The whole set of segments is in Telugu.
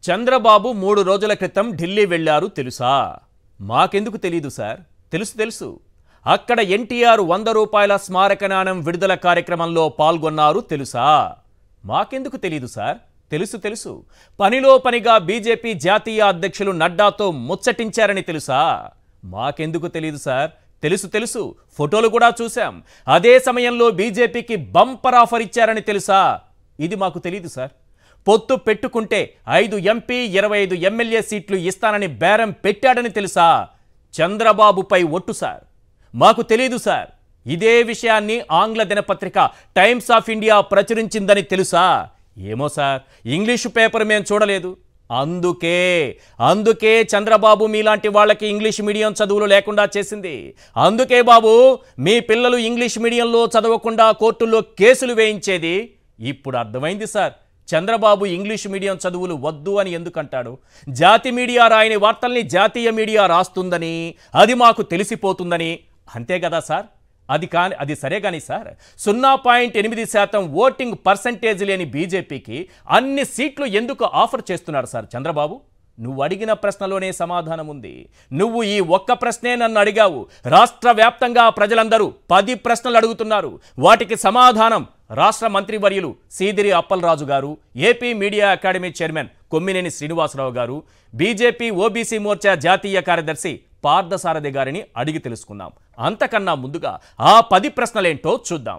చంద్రబాబు మూడు రోజుల క్రితం ఢిల్లీ వెళ్లారు తెలుసా మాకెందుకు తెలీదు సార్ తెలుసు తెలుసు అక్కడ ఎన్టీఆర్ వంద రూపాయల స్మారక నాణం విడుదల కార్యక్రమంలో పాల్గొన్నారు తెలుసా మాకెందుకు తెలీదు సార్ తెలుసు తెలుసు పనిలో పనిగా బీజేపీ జాతీయ అధ్యక్షులు నడ్డాతో ముచ్చటించారని తెలుసా మాకెందుకు తెలీదు సార్ తెలుసు తెలుసు ఫోటోలు కూడా చూశాం అదే సమయంలో బీజేపీకి బంపర్ ఆఫర్ ఇచ్చారని తెలుసా ఇది మాకు తెలీదు సార్ పొత్తు పెట్టుకుంటే ఐదు ఎంపీ ఇరవై ఐదు ఎమ్మెల్యే సీట్లు ఇస్తానని బేరం పెట్టాడని తెలుసా చంద్రబాబుపై ఒట్టు సార్ మాకు తెలీదు సార్ ఇదే విషయాన్ని ఆంగ్ల దినపత్రిక టైమ్స్ ఆఫ్ ఇండియా ప్రచురించిందని తెలుసా ఏమో సార్ ఇంగ్లీషు పేపర్ మేము చూడలేదు అందుకే అందుకే చంద్రబాబు మీలాంటి వాళ్ళకి ఇంగ్లీష్ మీడియం చదువులు లేకుండా చేసింది అందుకే బాబు మీ పిల్లలు ఇంగ్లీష్ మీడియంలో చదవకుండా కోర్టుల్లో కేసులు వేయించేది ఇప్పుడు అర్థమైంది సార్ చంద్రబాబు ఇంగ్లీష్ మీడియం చదువులు వద్దు అని ఎందుకంటాడు జాతి మీడియా రాయని వార్తల్ని జాతీయ మీడియా రాస్తుందని అది మాకు తెలిసిపోతుందని అంతే కదా సార్ అది కాని అది సరే కానీ సార్ సున్నా పాయింట్ ఎనిమిది శాతం ఓటింగ్ పర్సంటేజ్ లేని బీజేపీకి అన్ని సీట్లు ఎందుకు ఆఫర్ చేస్తున్నారు సార్ చంద్రబాబు నువ్వు అడిగిన ప్రశ్నలోనే సమాధానం ఉంది నువ్వు ఈ ఒక్క ప్రశ్నే నన్ను అడిగావు రాష్ట్ర వ్యాప్తంగా ప్రజలందరూ పది ప్రశ్నలు అడుగుతున్నారు వాటికి సమాధానం రాష్ట్ర మంత్రివర్యులు Seediri Appalaraju garu AP media academy chairman Kommineni Srinivasarao garu BJP OBC Morcha జాతీయ కార్యదర్శి పార్థసారథి గారిని అడిగి తెలుసుకుందాం అంతకన్నా ముందుగా ఆ పది ప్రశ్నలేంటో చూద్దాం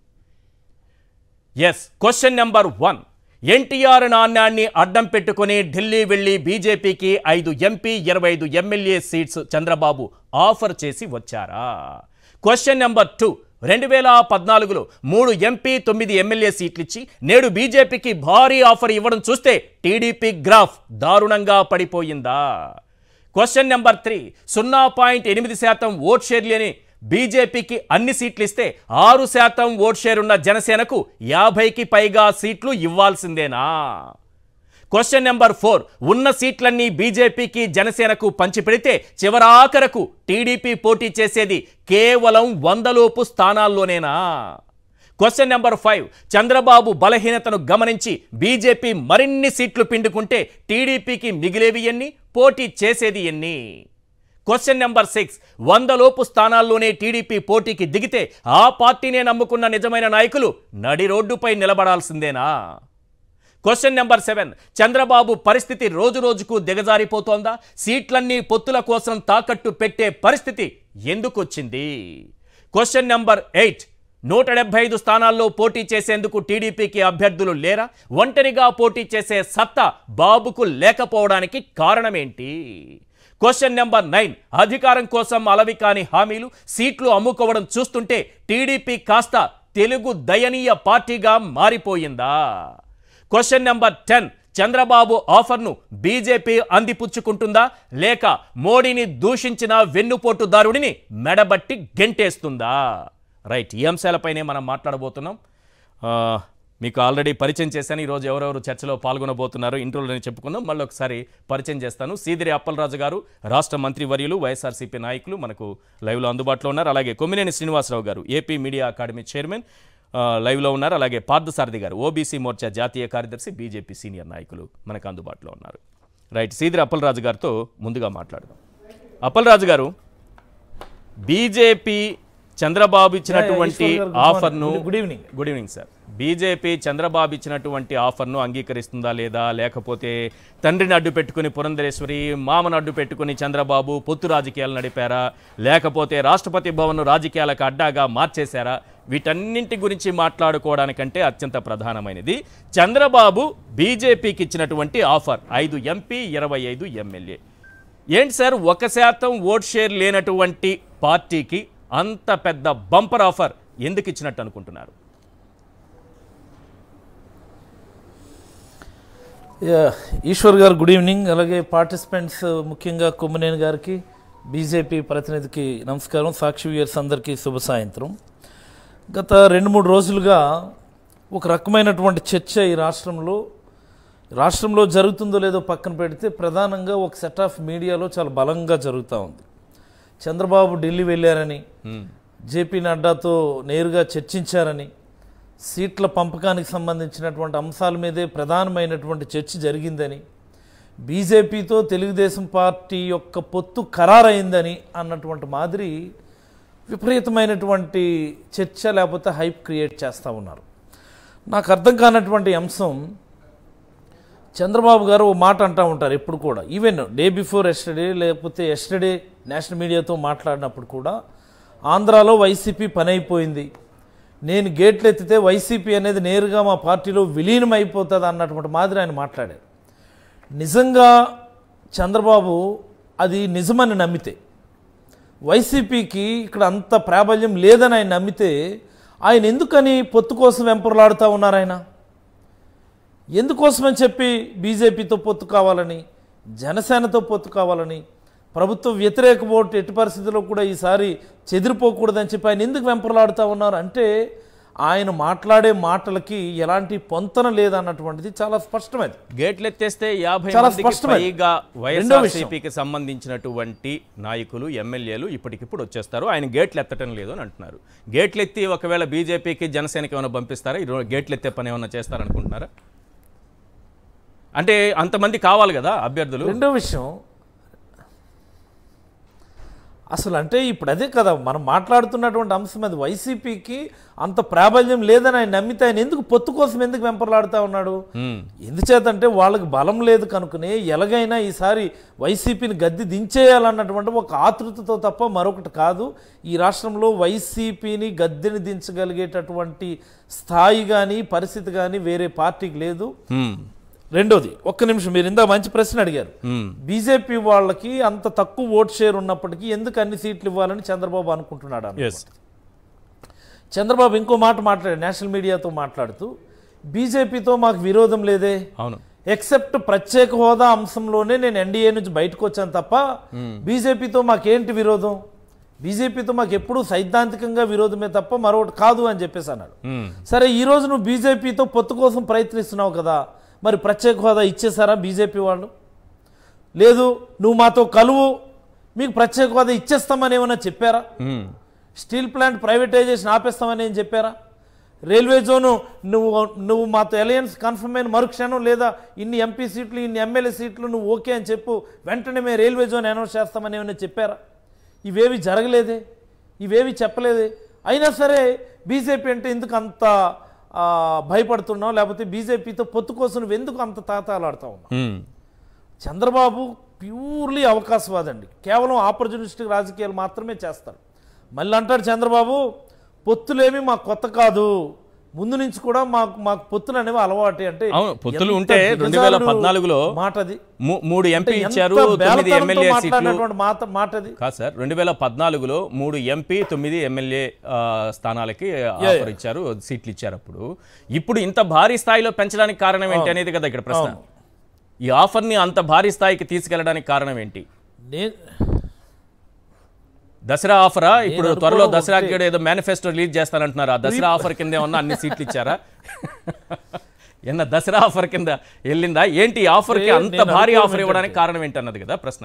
yes question number one NTR నాణ్యాన్ని అడ్డం పెట్టుకుని ఢిల్లీ వెళ్లి బీజేపీకి ఐదు ఎంపీ ఇరవై ఐదు ఎమ్మెల్యే సీట్స్ చంద్రబాబు ఆఫర్ చేసి వచ్చారా క్వశ్చన్ నెంబర్ టూ రెండు వేల పద్నాలుగులో మూడు ఎంపీ తొమ్మిది ఎమ్మెల్యే సీట్లు ఇచ్చి నేడు బీజేపీకి భారీ ఆఫర్ ఇవ్వడం చూస్తే టీడీపీ గ్రాఫ్ దారుణంగా పడిపోయిందా క్వశ్చన్ నెంబర్ త్రీ సున్నా పాయింట్ ఎనిమిది శాతం ఓట్ షేర్ లేని బీజేపీకి అన్ని సీట్లు ఇస్తే ఆరు శాతం ఓట్ షేర్ ఉన్న జనసేనకు యాభైకి పైగా సీట్లు ఇవ్వాల్సిందేనా క్వశ్చన్ నెంబర్ ఫోర్ ఉన్న సీట్లన్నీ బీజేపీకి జనసేనకు పంచిపెడితే చివరాఖరకు టీడీపీ పోటీ చేసేది కేవలం వందలోపు స్థానాల్లోనేనా క్వశ్చన్ నెంబర్ ఫైవ్ చంద్రబాబు బలహీనతను గమనించి బీజేపీ మరిన్ని సీట్లు పిండుకుంటే టీడీపీకి మిగిలేవి ఎన్ని పోటీ చేసేది ఎన్ని క్వశ్చన్ నెంబర్ సిక్స్ వందలోపు స్థానాల్లోనే టీడీపీ పోటీకి దిగితే ఆ పార్టీనే నమ్ముకున్న నిజమైన నాయకులు నడి రోడ్డుపై నిలబడాల్సిందేనా క్వశ్చన్ నెంబర్ సెవెన్ చంద్రబాబు పరిస్థితి రోజు రోజుకు దిగజారిపోతోందా సీట్లన్నీ పొత్తుల కోసం తాకట్టు పెట్టే పరిస్థితి ఎందుకొచ్చింది క్వశ్చన్ నెంబర్ ఎయిట్ నూట డెబ్బై ఐదు స్థానాల్లో పోటీ చేసేందుకు టీడీపీకి అభ్యర్థులు లేరా ఒంటరిగా పోటీ చేసే సత్తా బాబుకు లేకపోవడానికి కారణమేంటి క్వశ్చన్ నెంబర్ నైన్ అధికారం కోసం అలవి కాని హామీలు సీట్లు అమ్ముకోవడం చూస్తుంటే టీడీపీ కాస్త తెలుగు దయనీయ పార్టీగా మారిపోయిందా క్వశ్చన్ నెంబర్ టెన్ చంద్రబాబు ఆఫర్ను బీజేపీ అందిపుచ్చుకుంటుందా లేక మోడీని దూషించిన వెన్నుపోటుదారుడిని మెడబట్టి గెంటేస్తుందా రైట్ ఈ అంశాలపైనే మనం మాట్లాడబోతున్నాం ఆ, మీకు ఆల్రెడీ పరిచయం చేశాను ఈరోజు ఎవరెవరు చర్చలో పాల్గొనబోతున్నారు ఇంట్రోలోనే చెప్పుకుందాం మళ్ళీ ఒకసారి పరిచయం చేస్తాను సీదిరి అప్పలరాజు గారు రాష్ట్ర మంత్రి వర్యులు వైఎస్ఆర్సీపీ నాయకులు మనకు లైవ్లో అందుబాటులో ఉన్నారు అలాగే కొమ్మినేని శ్రీనివాసరావు గారు ఏపీ మీడియా అకాడమీ చైర్మన్ ఆ, లైవ్లో ఉన్నారు అలాగే పార్థసారథి గారు ఓబీసీ మోర్చా జాతీయ కార్యదర్శి బీజేపీ సీనియర్ నాయకులు మనకు అందుబాటులో ఉన్నారు రైట్ సీదిరి అప్పలరాజు గారితో ముందుగా మాట్లాడదాం అప్పలరాజు గారు బీజేపీ చంద్రబాబు ఇచ్చినటువంటి ఈశ్వర్ గారు, good ఆఫర్ను morning. Good evening. Good evening sir BJP Chandrababu ఇచ్చినటువంటి ఆఫర్ను అంగీకరిస్తుందా లేదా లేకపోతే తండ్రిని అడ్డు పెట్టుకుని పురంధరేశ్వరి మామను అడ్డు పెట్టుకుని చంద్రబాబు పొత్తు రాజకీయాలు నడిపారా లేకపోతే రాష్ట్రపతి భవన్ను రాజకీయాలకు అడ్డాగా మార్చేశారా వీటన్నింటి గురించి మాట్లాడుకోవడానికంటే అత్యంత ప్రధానమైనది చంద్రబాబు బీజేపీకి ఇచ్చినటువంటి ఆఫర్ ఐదు ఎంపీ ఇరవై ఐదు ఎమ్మెల్యే ఏంటి సార్ ఒక శాతం ఓట్ షేర్ లేనటువంటి పార్టీకి అంత పెద్ద బంపర్ ఆఫర్ ఎందుకు ఇచ్చినట్టు అనుకుంటున్నారు యా, ఈశ్వర్ గారు గుడ్ ఈవినింగ్ అలాగే పార్టిసిపెంట్స్ ముఖ్యంగా కొమ్మినేని గారికి బీజేపీ ప్రతినిధికి నమస్కారం సాక్షి వ్యూయర్స్ అందరికీ శుభ సాయంత్రం గత రెండు మూడు రోజులుగా ఒక రకమైనటువంటి చర్చ ఈ రాష్ట్రంలో రాష్ట్రంలో జరుగుతుందో లేదో పక్కన పెడితే ప్రధానంగా ఒక సెట్ ఆఫ్ మీడియాలో చాలా బలంగా జరుగుతూ ఉంది చంద్రబాబు ఢిల్లీ వెళ్ళారని జేపీ నడ్డాతో నేరుగా చర్చించారని సీట్ల పంపకానికి సంబంధించినటువంటి అంశాల మీదే ప్రధానమైనటువంటి చర్చ జరిగిందని బీజేపీతో తెలుగుదేశం పార్టీ యొక్క పొత్తు ఖరారైందని అన్నటువంటి మాదిరి విపరీతమైనటువంటి చర్చ లేకపోతే హైప్ క్రియేట్ చేస్తూ ఉన్నారు నాకు అర్థం కానటువంటి అంశం చంద్రబాబు గారు ఓ మాట అంటూ ఉంటారు ఎప్పుడు కూడా ఈవెన్ డే బిఫోర్ ఎస్టర్డే లేకపోతే ఎస్టర్డే నేషనల్ మీడియాతో మాట్లాడినప్పుడు కూడా ఆంధ్రాలో వైసీపీ పని అయిపోయింది నేను గేట్లు ఎత్తితే వైసీపీ అనేది నేరుగా మా పార్టీలో విలీనం అయిపోతుంది అన్నటువంటి మాదిరి ఆయన మాట్లాడారు నిజంగా చంద్రబాబు అది నిజమని నమ్మితే వైసీపీకి ఇక్కడ అంత ప్రాబల్యం లేదని ఆయన నమ్మితే ఆయన ఎందుకని పొత్తు కోసం వెంపర్లాడుతూ ఉన్నారు ఆయన ఎందుకోసమని చెప్పి బీజేపీతో పొత్తు కావాలని జనసేనతో పొత్తు కావాలని ప్రభుత్వ వ్యతిరేక ఓటు ఎట్టి పరిస్థితుల్లో కూడా ఈసారి చెదిరిపోకూడదని చెప్పి ఆయన ఎందుకు వెంపర్లాడుతూ ఉన్నారు అంటే ఆయన మాట్లాడే మాటలకి ఎలాంటి పొంతన లేదన్నటువంటిది చాలా స్పష్టమైంది గేట్లు ఎత్తేస్తే యాభై చాలా మందికి స్పష్టమైంది. పైగా రెండో విషయం. వైఎస్ఆర్సీపీకి సంబంధించినటువంటి నాయకులు ఎమ్మెల్యేలు ఇప్పటికిప్పుడు వచ్చేస్తారు ఆయన గేట్లు ఎత్తటం లేదు అని అంటున్నారు గేట్లు ఎత్తి ఒకవేళ బీజేపీకి జనసేనకి ఏమైనా పంపిస్తారా ఈ రో- గేట్లు ఎత్తే పని ఏమైనా చేస్తారనుకుంటున్నారా అంటే అంతమంది కావాలి కదా అభ్యర్థులు రెండో విషయం అసలు అంటే ఇప్పుడు అదే కదా మనం మాట్లాడుతున్నటువంటి అంశం అది వైసీపీకి అంత ప్రాబల్యం లేదని ఆయన నమ్మితే ఆయన ఎందుకు పొత్తు కోసం ఎందుకు వెంపర్లాడుతూ ఉన్నాడు ఉమ్, ఎందుచేతంటే వాళ్ళకి బలం లేదు కనుకనే ఎలాగైనా ఈసారి వైసీపీని గద్దె దించేయాలన్నటువంటి ఒక ఆతృతతో తప్ప మరొకటి కాదు ఈ రాష్ట్రంలో వైసీపీని గద్దెని దించగలిగేటటువంటి స్థాయి కానీ పరిస్థితి కానీ వేరే పార్టీకి లేదు ఉమ్, రెండోది ఒక్క నిమిషం మీరు ఇందా మంచి ప్రశ్న అడిగారు ఉమ్, బీజేపీ వాళ్ళకి అంత తక్కువ ఓట్ షేర్ ఉన్నప్పటికీ ఎందుకు అన్ని సీట్లు ఇవ్వాలని చంద్రబాబు అనుకుంటున్నాడు అన్న. yes. చంద్రబాబు ఇంకో మాట మాట్లాడాడు నేషనల్ మీడియాతో మాట్లాడుతూ బీజేపీతో మాకు విరోధం లేదే అవును ఎక్సెప్ట్ ప్రత్యేక హోదా అంశంలోనే నేను ఎన్డీఏ నుంచి బయటకు వచ్చాను తప్ప బీజేపీతో మాకేంటి విరోధం బీజేపీతో మాకు ఎప్పుడూ సైద్ధాంతికంగా విరోధమే తప్ప మరొకటి కాదు అని చెప్పేసి అన్నాడు ఉమ్, సరే ఈ రోజు నువ్వు బీజేపీతో పొత్తు కోసం ప్రయత్నిస్తున్నావు కదా మరి ప్రత్యేక హోదా ఇచ్చేసారా బీజేపీ వాళ్ళు లేదు నువ్వు మాతో కలువు మీకు ప్రత్యేక హోదా ఇచ్చేస్తామని ఏమైనా చెప్పారా ఉమ్, స్టీల్ ప్లాంట్ ప్రైవేటైజేషన్ ఆపేస్తామని ఏం చెప్పారా రైల్వే జోను నువ్వు నువ్వు మాతో అలయన్స్ కన్ఫర్మ్ అయిన మరుక్షణం లేదా ఇన్ని ఎంపీ సీట్లు ఇన్ని ఎమ్మెల్యే సీట్లు నువ్వు ఓకే అని చెప్పు వెంటనే మేము రైల్వే జోన్ అనౌన్స్ చేస్తామని ఏమైనా చెప్పారా ఇవేవి జరగలేదే ఇవేవి చెప్పలేదే అయినా సరే బీజేపీ అంటే ఎందుకు అంత ఆ, భయపడుతున్నావు లేకపోతే బీజేపీతో పొత్తు కోసం నువ్వు ఎందుకు అంత తాతాలాడుతా ఉన్నావు ఉమ్, చంద్రబాబు ప్యూర్లీ అవకాశవాదండి కేవలం ఆపర్చునిస్టిక్ రాజకీయాలు మాత్రమే చేస్తారు మళ్ళీ అంటారు చంద్రబాబు పొత్తులేమి మాకు కొత్త కాదు ముందు నుంచి కూడా మాకు మాకు పొత్తులు అనేవి అలవాటే అంటే అవును, పొత్తులు ఎంత ఉంటే దిగజారుడు 2014 లో మాట అది మూ- మూడు ఎంపీ ఎంత ఇచ్చారు తొమ్మిది బేలతనంతో ఎమ్మెల్యే సీట్లు మాట్లాడినటువంటి మాట మాట అది కాదు సార్ రెండు వేల పద్నాలుగులో మూడు ఎంపీ తొమ్మిది ఎమ్మెల్యే ఆ, స్థానాలకి ఆఫర్ ఇచ్చారు సీట్లు ఇచ్చారు అప్పుడు ఇప్పుడు ఇంత భారీ స్థాయిలో పెంచడానికి కారణం ఏంటి అనేది కదా ఇక్కడ ప్రశ్న అవును. ఈ ఆఫర్ని అంత భారీ స్థాయికి తీసుకెళ్ళడానికి కారణం ఏంటి నేను దసరా ఆఫరా ఇప్పుడు అనుకోవడం త్వరలో ఒకటే. దసరాకి కూడా ఏదో మేనిఫెస్టో రిలీజ్ చేస్తానంటున్నారు ఆ దసరా ఆఫర్ కింద ఏమన్నా అన్ని సీట్లు ఇచ్చారా ఎన్న దసరా ఆఫర్ కింద వెళ్ళిందా ఏంటి ఈ ఆఫర్కి నేను అంత భారీ అనుకోవడం ఆఫర్ ఇవ్వడానికి కారణం ఏంటి అన్నది కదా ప్రశ్న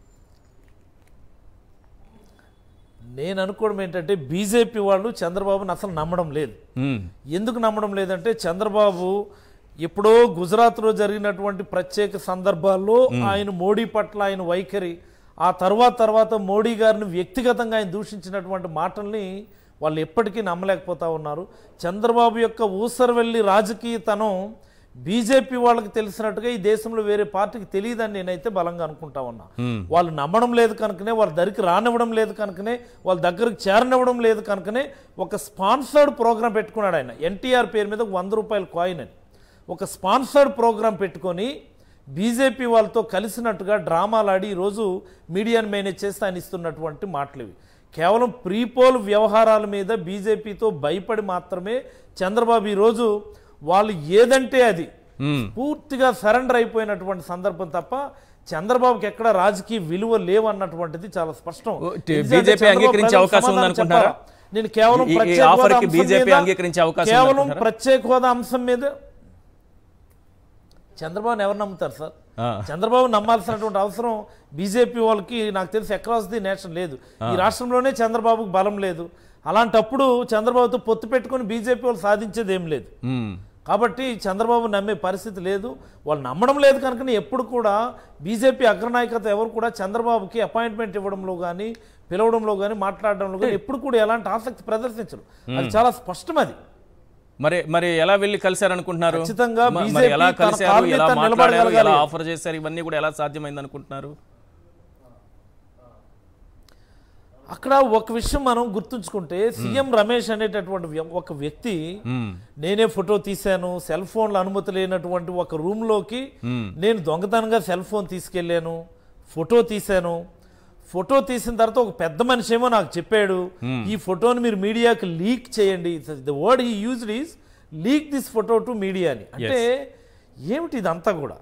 నేను అనుకోవడం ఏంటంటే బీజేపీ వాళ్ళు చంద్రబాబుని అసలు నమ్మడం లేదు ఉమ్, ఎందుకు నమ్మడం లేదంటే చంద్రబాబు ఎప్పుడో గుజరాత్లో జరిగినటువంటి ప్రత్యేక సందర్భాల్లో ఆయన మోడీ పట్ల ఆయన వైఖరి ఆ తర్వాత తర్వాత మోడీ గారిని వ్యక్తిగతంగా ఆయన దూషించినటువంటి మాటల్ని వాళ్ళు ఎప్పటికీ నమ్మలేకపోతా ఉన్నారు చంద్రబాబు యొక్క ఊసరవెల్లి రాజకీయతనం బీజేపీ వాళ్ళకి తెలిసినట్టుగా ఈ దేశంలో వేరే పార్టీకి తెలియదని నేనైతే బలంగా అనుకుంటా ఉన్నా వాళ్ళు నమ్మడం లేదు కనుకనే వాళ్ళ దరికి రానివ్వడం లేదు కనుకనే వాళ్ళ దగ్గరికి చేరనివ్వడం లేదు కనుకనే ఒక స్పాన్సర్డ్ ప్రోగ్రాం పెట్టుకున్నాడు ఆయన ఎన్టీఆర్ పేరు మీద ఒక వంద రూపాయల కాయిన్ అని ఒక స్పాన్సర్డ్ ప్రోగ్రాం పెట్టుకొని బీజేపీ వాళ్ళతో కలిసినట్టుగా డ్రామాలు ఆడి ఈరోజు మీడియాను మేనేజ్ చేస్తే ఆయన ఇస్తున్నటువంటి మాటలు ఇవి కేవలం ప్రీపోల్ వ్యవహారాల మీద బీజేపీతో భయపడి మాత్రమే చంద్రబాబు ఈరోజు వాళ్ళు ఏదంటే అది ఉమ్. పూర్తిగా సరెండర్ అయిపోయినటువంటి సందర్భం తప్ప చంద్రబాబుకి ఎక్కడ రాజకీయ విలువ లేవు అన్నటువంటిది చాలా స్పష్టం ఓ, టి- ఎందుకంటే బీజేపీ చంద్రబాబు అంగీకరించే ప్రజలకు అవకాశం సమాధానం ఉందనుకుంటున్నారా? చెప్పాలా? నేను కేవలం ఈ- ఈ ప్రత్యేక హోదా ఆఫర్కి అంశం బీజేపీ మీద- అంగీకరించే అవకాశం కేవలం ఉందనుకుంటున్నారా? ప్రత్యేక హోదా అంశం మీద చంద్రబాబుని ఎవరు నమ్ముతారు సార్ ఆ. చంద్రబాబు నమ్మాల్సినటువంటి అవసరం బీజేపీ వాళ్ళకి నాకు తెలిసి అక్రాస్ ది నేషన్ లేదు ఈ రాష్ట్రంలోనే చంద్రబాబుకు బలం లేదు అలాంటప్పుడు చంద్రబాబుతో పొత్తు పెట్టుకొని బీజేపీ వాళ్ళు సాధించేది ఏం లేదు ఉమ్, కాబట్టి చంద్రబాబు నమ్మే పరిస్థితి లేదు వాళ్ళు నమ్మడం లేదు కనుక ఎప్పుడు కూడా బీజేపీ అగ్రనాయకత ఎవరు కూడా చంద్రబాబుకి అపాయింట్మెంట్ ఇవ్వడంలో కానీ పిలవడంలో కానీ మాట్లాడడంలో కానీ ఎప్పుడు కూడా ఎలాంటి ఆసక్తి ప్రదర్శించరు అది చాలా స్పష్టం అది మరి మరి ఎలా వెళ్ళి కలిశారు అనుకుంటున్నారు ఖచ్చితంగా మ- మరి BJP ఎలా తన కలిశారు కాళ్ళ మీద ఎలా తను మాట్లాడారు నిలబడగలగాలి. ఎలా ఆఫర్ చేశారు ఇవన్నీ కూడా ఎలా సాధ్యమైంది అనుకుంటున్నారు అక్కడ ఒక విషయం మనం గుర్తుంచుకుంటే సీఎం రమేష్ అనేటటువంటి వ్య- ఒక వ్యక్తి మ్మ్. నేనే ఫోటో తీశాను సెల్ ఫోన్ల అనుమతి లేనటువంటి ఒక రూమ్ లోకి నేను దొంగతనంగా సెల్ ఫోన్ తీసుకెళ్ళాను ఫోటో తీశాను ఫోటో తీసిన తర్వాత ఒక పెద్ద మనిషి ఏమో నాకు చెప్పాడు ఈ ఫోటోని మీరు మీడియాకి లీక్ చేయండి the word he used is leak this photo to media అని అంటే ఏమిటి ఇదంతా కూడా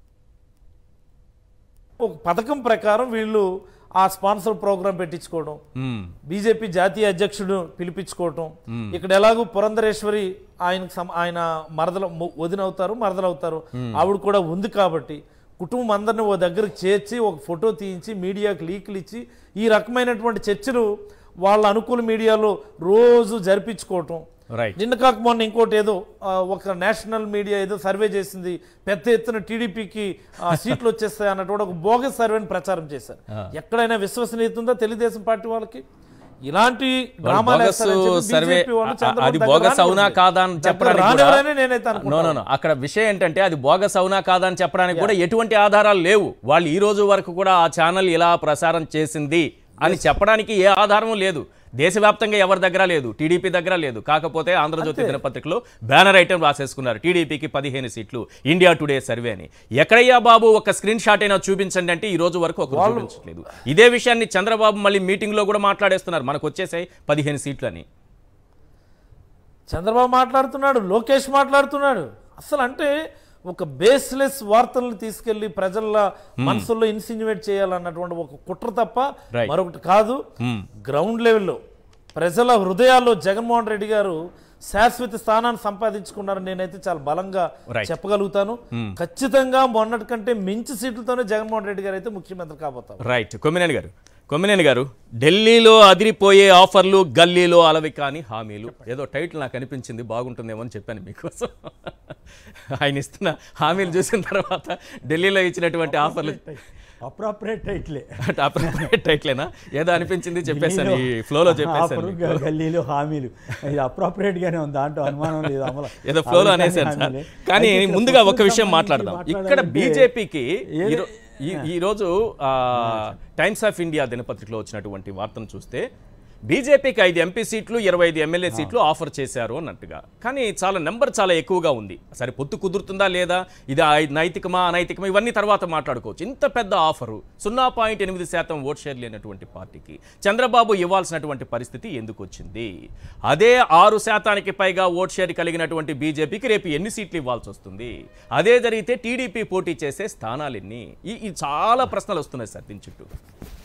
ఒక పథకం ప్రకారం వీళ్ళు ఆ స్పాన్సర్ ప్రోగ్రాం పెట్టించుకోవడం మ్మ్. బీజేపీ జాతీయ అధ్యక్షుడు పిలిపించుకోవటం ఇక్కడ ఎలాగో పురంధరేశ్వరి ఆయనకు సమ- ఆయన మరదల ము- వదినవుతారు మరదలవుతారు ఆవిడ కూడా ఉంది కాబట్టి కుటుంబం అందరిని ఓ దగ్గరకు చేర్చి ఒక ఫోటో తీయించి మీడియాకి లీకులు ఇచ్చి ఈ రకమైనటువంటి చర్చలు వాళ్ళ అనుకూల మీడియాలో రోజు జరిపించుకోవటం రైట్ నిన్న కాక మొన్న ఇంకోటి ఏదో ఆ, ఒక నేషనల్ మీడియా ఏదో సర్వే చేసింది పెద్ద ఎత్తున టీడీపీకి సీట్లు వచ్చేస్తాయి అన్నటువంటి ఒక బోగస్ సర్వేని ప్రచారం చేశారు ఎక్కడైనా విశ్వసనీయత ఉందా తెలుగుదేశం పార్టీ వాళ్ళకి ఇలాంటి డ్రామాలు బోగస్ వేస్తారని చెప్పి సర్వే BJP వాళ్ళు అ- చంద్రబాబు అది దగ్గర బోగస్ అవునా రానివ్వండి. కాదా అని దగ్గర చెప్పడానికి రానివ్వరని నేనైతే నో అనుకుంటున్నాను నో నో అక్కడ విషయం ఏంటంటే అది బోగస్ అవునా కాదా అని చెప్పడానికి కూడా ఎటువంటి ఆధారాలు లేవు వాళ్ళు ఈ రోజు వరకు కూడా ఆ ఛానల్ ఇలా ప్రసారం చేసింది అని చెప్పడానికి ఏ ఆధారం లేదు దేశవ్యాప్తంగా ఎవరి దగ్గర లేదు టీడీపీ దగ్గర లేదు కాకపోతే ఆంధ్రజ్యోతి దినపత్రికలో బ్యానర్ ఐటమ్ రాసేసుకున్నారు టీడీపీకి పదిహేను సీట్లు ఇండియా టుడే సర్వే అని ఎక్కడయ్యా బాబు ఒక స్క్రీన్ షాట్ అయినా చూపించండి అంటే ఈ రోజు వరకు ఒక చూపించట్లేదు ఇదే విషయాన్ని చంద్రబాబు మళ్ళీ మీటింగ్ లో కూడా మాట్లాడేస్తున్నారు మనకు వచ్చేసాయి పదిహేను సీట్లు అని చంద్రబాబు మాట్లాడుతున్నాడు లోకేష్ మాట్లాడుతున్నాడు అసలు అంటే ఒక బేస్లెస్ వార్తలను తీసుకెళ్లి ప్రజల మనసుల్లో ఇన్సిన్యువేట్ చేయాలన్నటువంటి ఒక కుట్ర తప్ప Right. మరొకటి కాదు గ్రౌండ్ లెవెల్లో ప్రజల హృదయాల్లో జగన్మోహన్ రెడ్డి గారు శాశ్వత స్థానాన్ని సంపాదించుకున్నారని నేనైతే చాలా బలంగా Right. చెప్పగలుగుతాను ఖచ్చితంగా మొన్నటి కంటే మించి సీట్లతోనే జగన్మోహన్ రెడ్డి గారు అయితే ముఖ్యమంత్రి కాబోతారు రైట్ కొమ్మినేని గారు కొమ్మినేని గారు ఢిల్లీలో అదిరిపోయే ఆఫర్లు గల్లీలో అలవి కాని హామీలు ఏదో టైటిల్ నాకు అనిపించింది బాగుంటుందేమో అని చెప్పాను మీకోసం ఆయన ఇస్తున్న హామీలు చూసిన తర్వాత ఢిల్లీలో ఇచ్చినటువంటి ఆఫర్లు అప్రాపరేట్ టైట్లే టైట్లేనా ఏదో అనిపించింది చెప్పేసాను ఈ ఫ్లోలో చెప్పేసాను ఆఫరు, మీకు. గల్లీలు హామీలు ఇది అప్రాపరేట్ గానే ఉంది దాంట్లో అనుమానం లేదు అమల ఏదో ఫ్లోలో అమలు అనేసాను కాని సార్ హామీలే. కానీ అయితే ఇక్కడ ముందుగా ఒక పొత్తుకు విషయం సంబంధించి మాట్లాడదాం ఇక్కడ మాట్లాడాలంటే బీజేపీకి ఏదే- ఈ రోజు టైమ్స్ ఆఫ్ ఇండియా దినపత్రికలో వచ్చినటువంటి వార్తను చూస్తే బీజేపీకి ఐదు ఎంపీ సీట్లు ఇరవై ఐదు ఎమ్మెల్యే సీట్లు ఆఫర్ చేశారు అన్నట్టుగా కానీ చాలా నెంబర్ చాలా ఎక్కువగా ఉంది సరే పొత్తు కుదురుతుందా లేదా ఇది ఐ- నైతికమా అనైతికమా ఇవన్నీ తర్వాత మాట్లాడుకోవచ్చు ఇంత పెద్ద ఆఫరు సున్నా పాయింట్ ఎనిమిది శాతం ఓట్ షేర్ లేనటువంటి పార్టీకి చంద్రబాబు ఇవ్వాల్సినటువంటి పరిస్థితి ఎందుకు వచ్చింది అదే ఆరు శాతానికి పైగా ఓట్ షేర్ కలిగినటువంటి బీజేపీకి రేపు ఎన్ని సీట్లు ఇవ్వాల్సి వస్తుంది అదే జరిగితే టీడీపీ పోటీ చేసే స్థానాలు ఎన్ని ఈ ఈ చాలా ప్రశ్నలు వస్తున్నాయి సార్ దీని చుట్టూ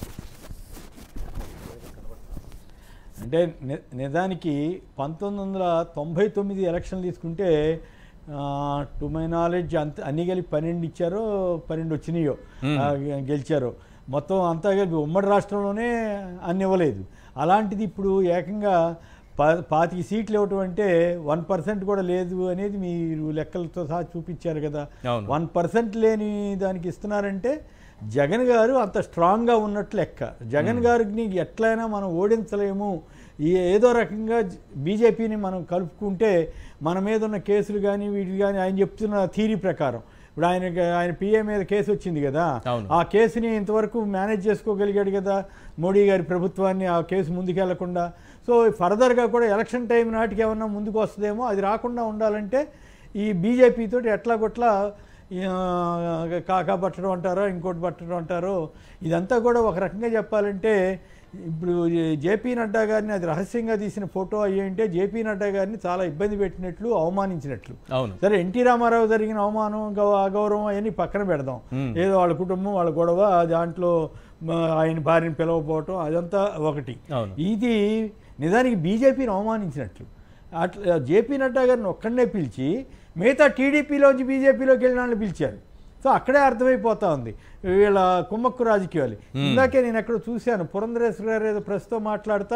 అంటే ని- నిజానికి పంతొమ్మిది వందల తొంభై తొమ్మిది ఎలక్షన్ తీసుకుంటే టు మై నాలెడ్జ్ అంత అన్ని కలిపి పన్నెండు ఇచ్చారో పన్నెండు వచ్చినాయో ఆ, గెలిచారు మొత్తం అంతా కలిపి ఉమ్మడి రాష్ట్రంలోనే అన్ని ఇవ్వలేదు అలాంటిది ఇప్పుడు ఏకంగా పా పాతిక సీట్లు ఇవ్వటం అంటే వన్ పర్సెంట్ కూడా లేదు అనేది మీరు లెక్కలతో సహా చూపించారు కదా అవును. వన్ పర్సెంట్ లేని దానికి ఇస్తున్నారంటే జగన్ గారు అంత స్ట్రాంగ్గా ఉన్నట్లు లెక్క జగన్ గారిని ఎట్లయినా మనం ఓడించలేము ఈ ఏదో రకంగా బీజేపీని మనం కలుపుకుంటే మన మీద ఉన్న కేసులు కానీ వీటి కానీ ఆయన చెప్తున్న థీరీ ప్రకారం ఇప్పుడు ఆయన ఆయన పిఏ మీద కేసు వచ్చింది కదా అవును. ఆ కేసుని ఇంతవరకు మేనేజ్ చేసుకోగలిగాడు కదా మోడీ గారి ప్రభుత్వాన్ని ఆ కేసు ముందుకెళ్లకుండా సో ఫర్దర్గా కూడా ఎలక్షన్ టైం నాటికి ఏమన్నా ముందుకు వస్తుందేమో అది రాకుండా ఉండాలంటే ఈ బీజేపీ తోటి ఎట్లా కొట్లా ఆ, కాకా పట్టడం అంటారో ఇంకోటి పట్టడం అంటారో ఇదంతా కూడా ఒక రకంగా చెప్పాలంటే ఇప్పుడు ఈ జేపీ నడ్డా గారిని అది రహస్యంగా తీసిన ఫోటో అయ్యింటే జేపీ నడ్డా గారిని చాలా ఇబ్బంది పెట్టినట్లు అవమానించినట్లు అవును సరే ఎన్టీ రామారావు జరిగిన అవమానం గౌ- అగౌరవం అవన్నీ పక్కన పెడదాం ఏదో వాళ్ళ కుటుంబం వాళ్ళ గొడవ దాంట్లో మ, ఆయన భార్యని పిలవకపోవటం అదంతా ఒకటి అవును. ఇది నిజానికి బీజేపీని అవమానించినట్లు అట్లా జేపీ నడ్డా గారిని ఒక్కడనే పిలిచి మిగతా టీడీపీలోంచి బీజేపీలోకి వెళ్ళిన వాళ్ళని పిలిచారు సో అక్కడే అర్థమైపోతా ఉంది వీళ్ళ కుమ్మక్కు రాజకీయాలు ఇందాకే నేను ఎక్కడ చూశాను పురంధరేశ్వర గారు ఏదో ప్రస్తుతం మాట్లాడుతా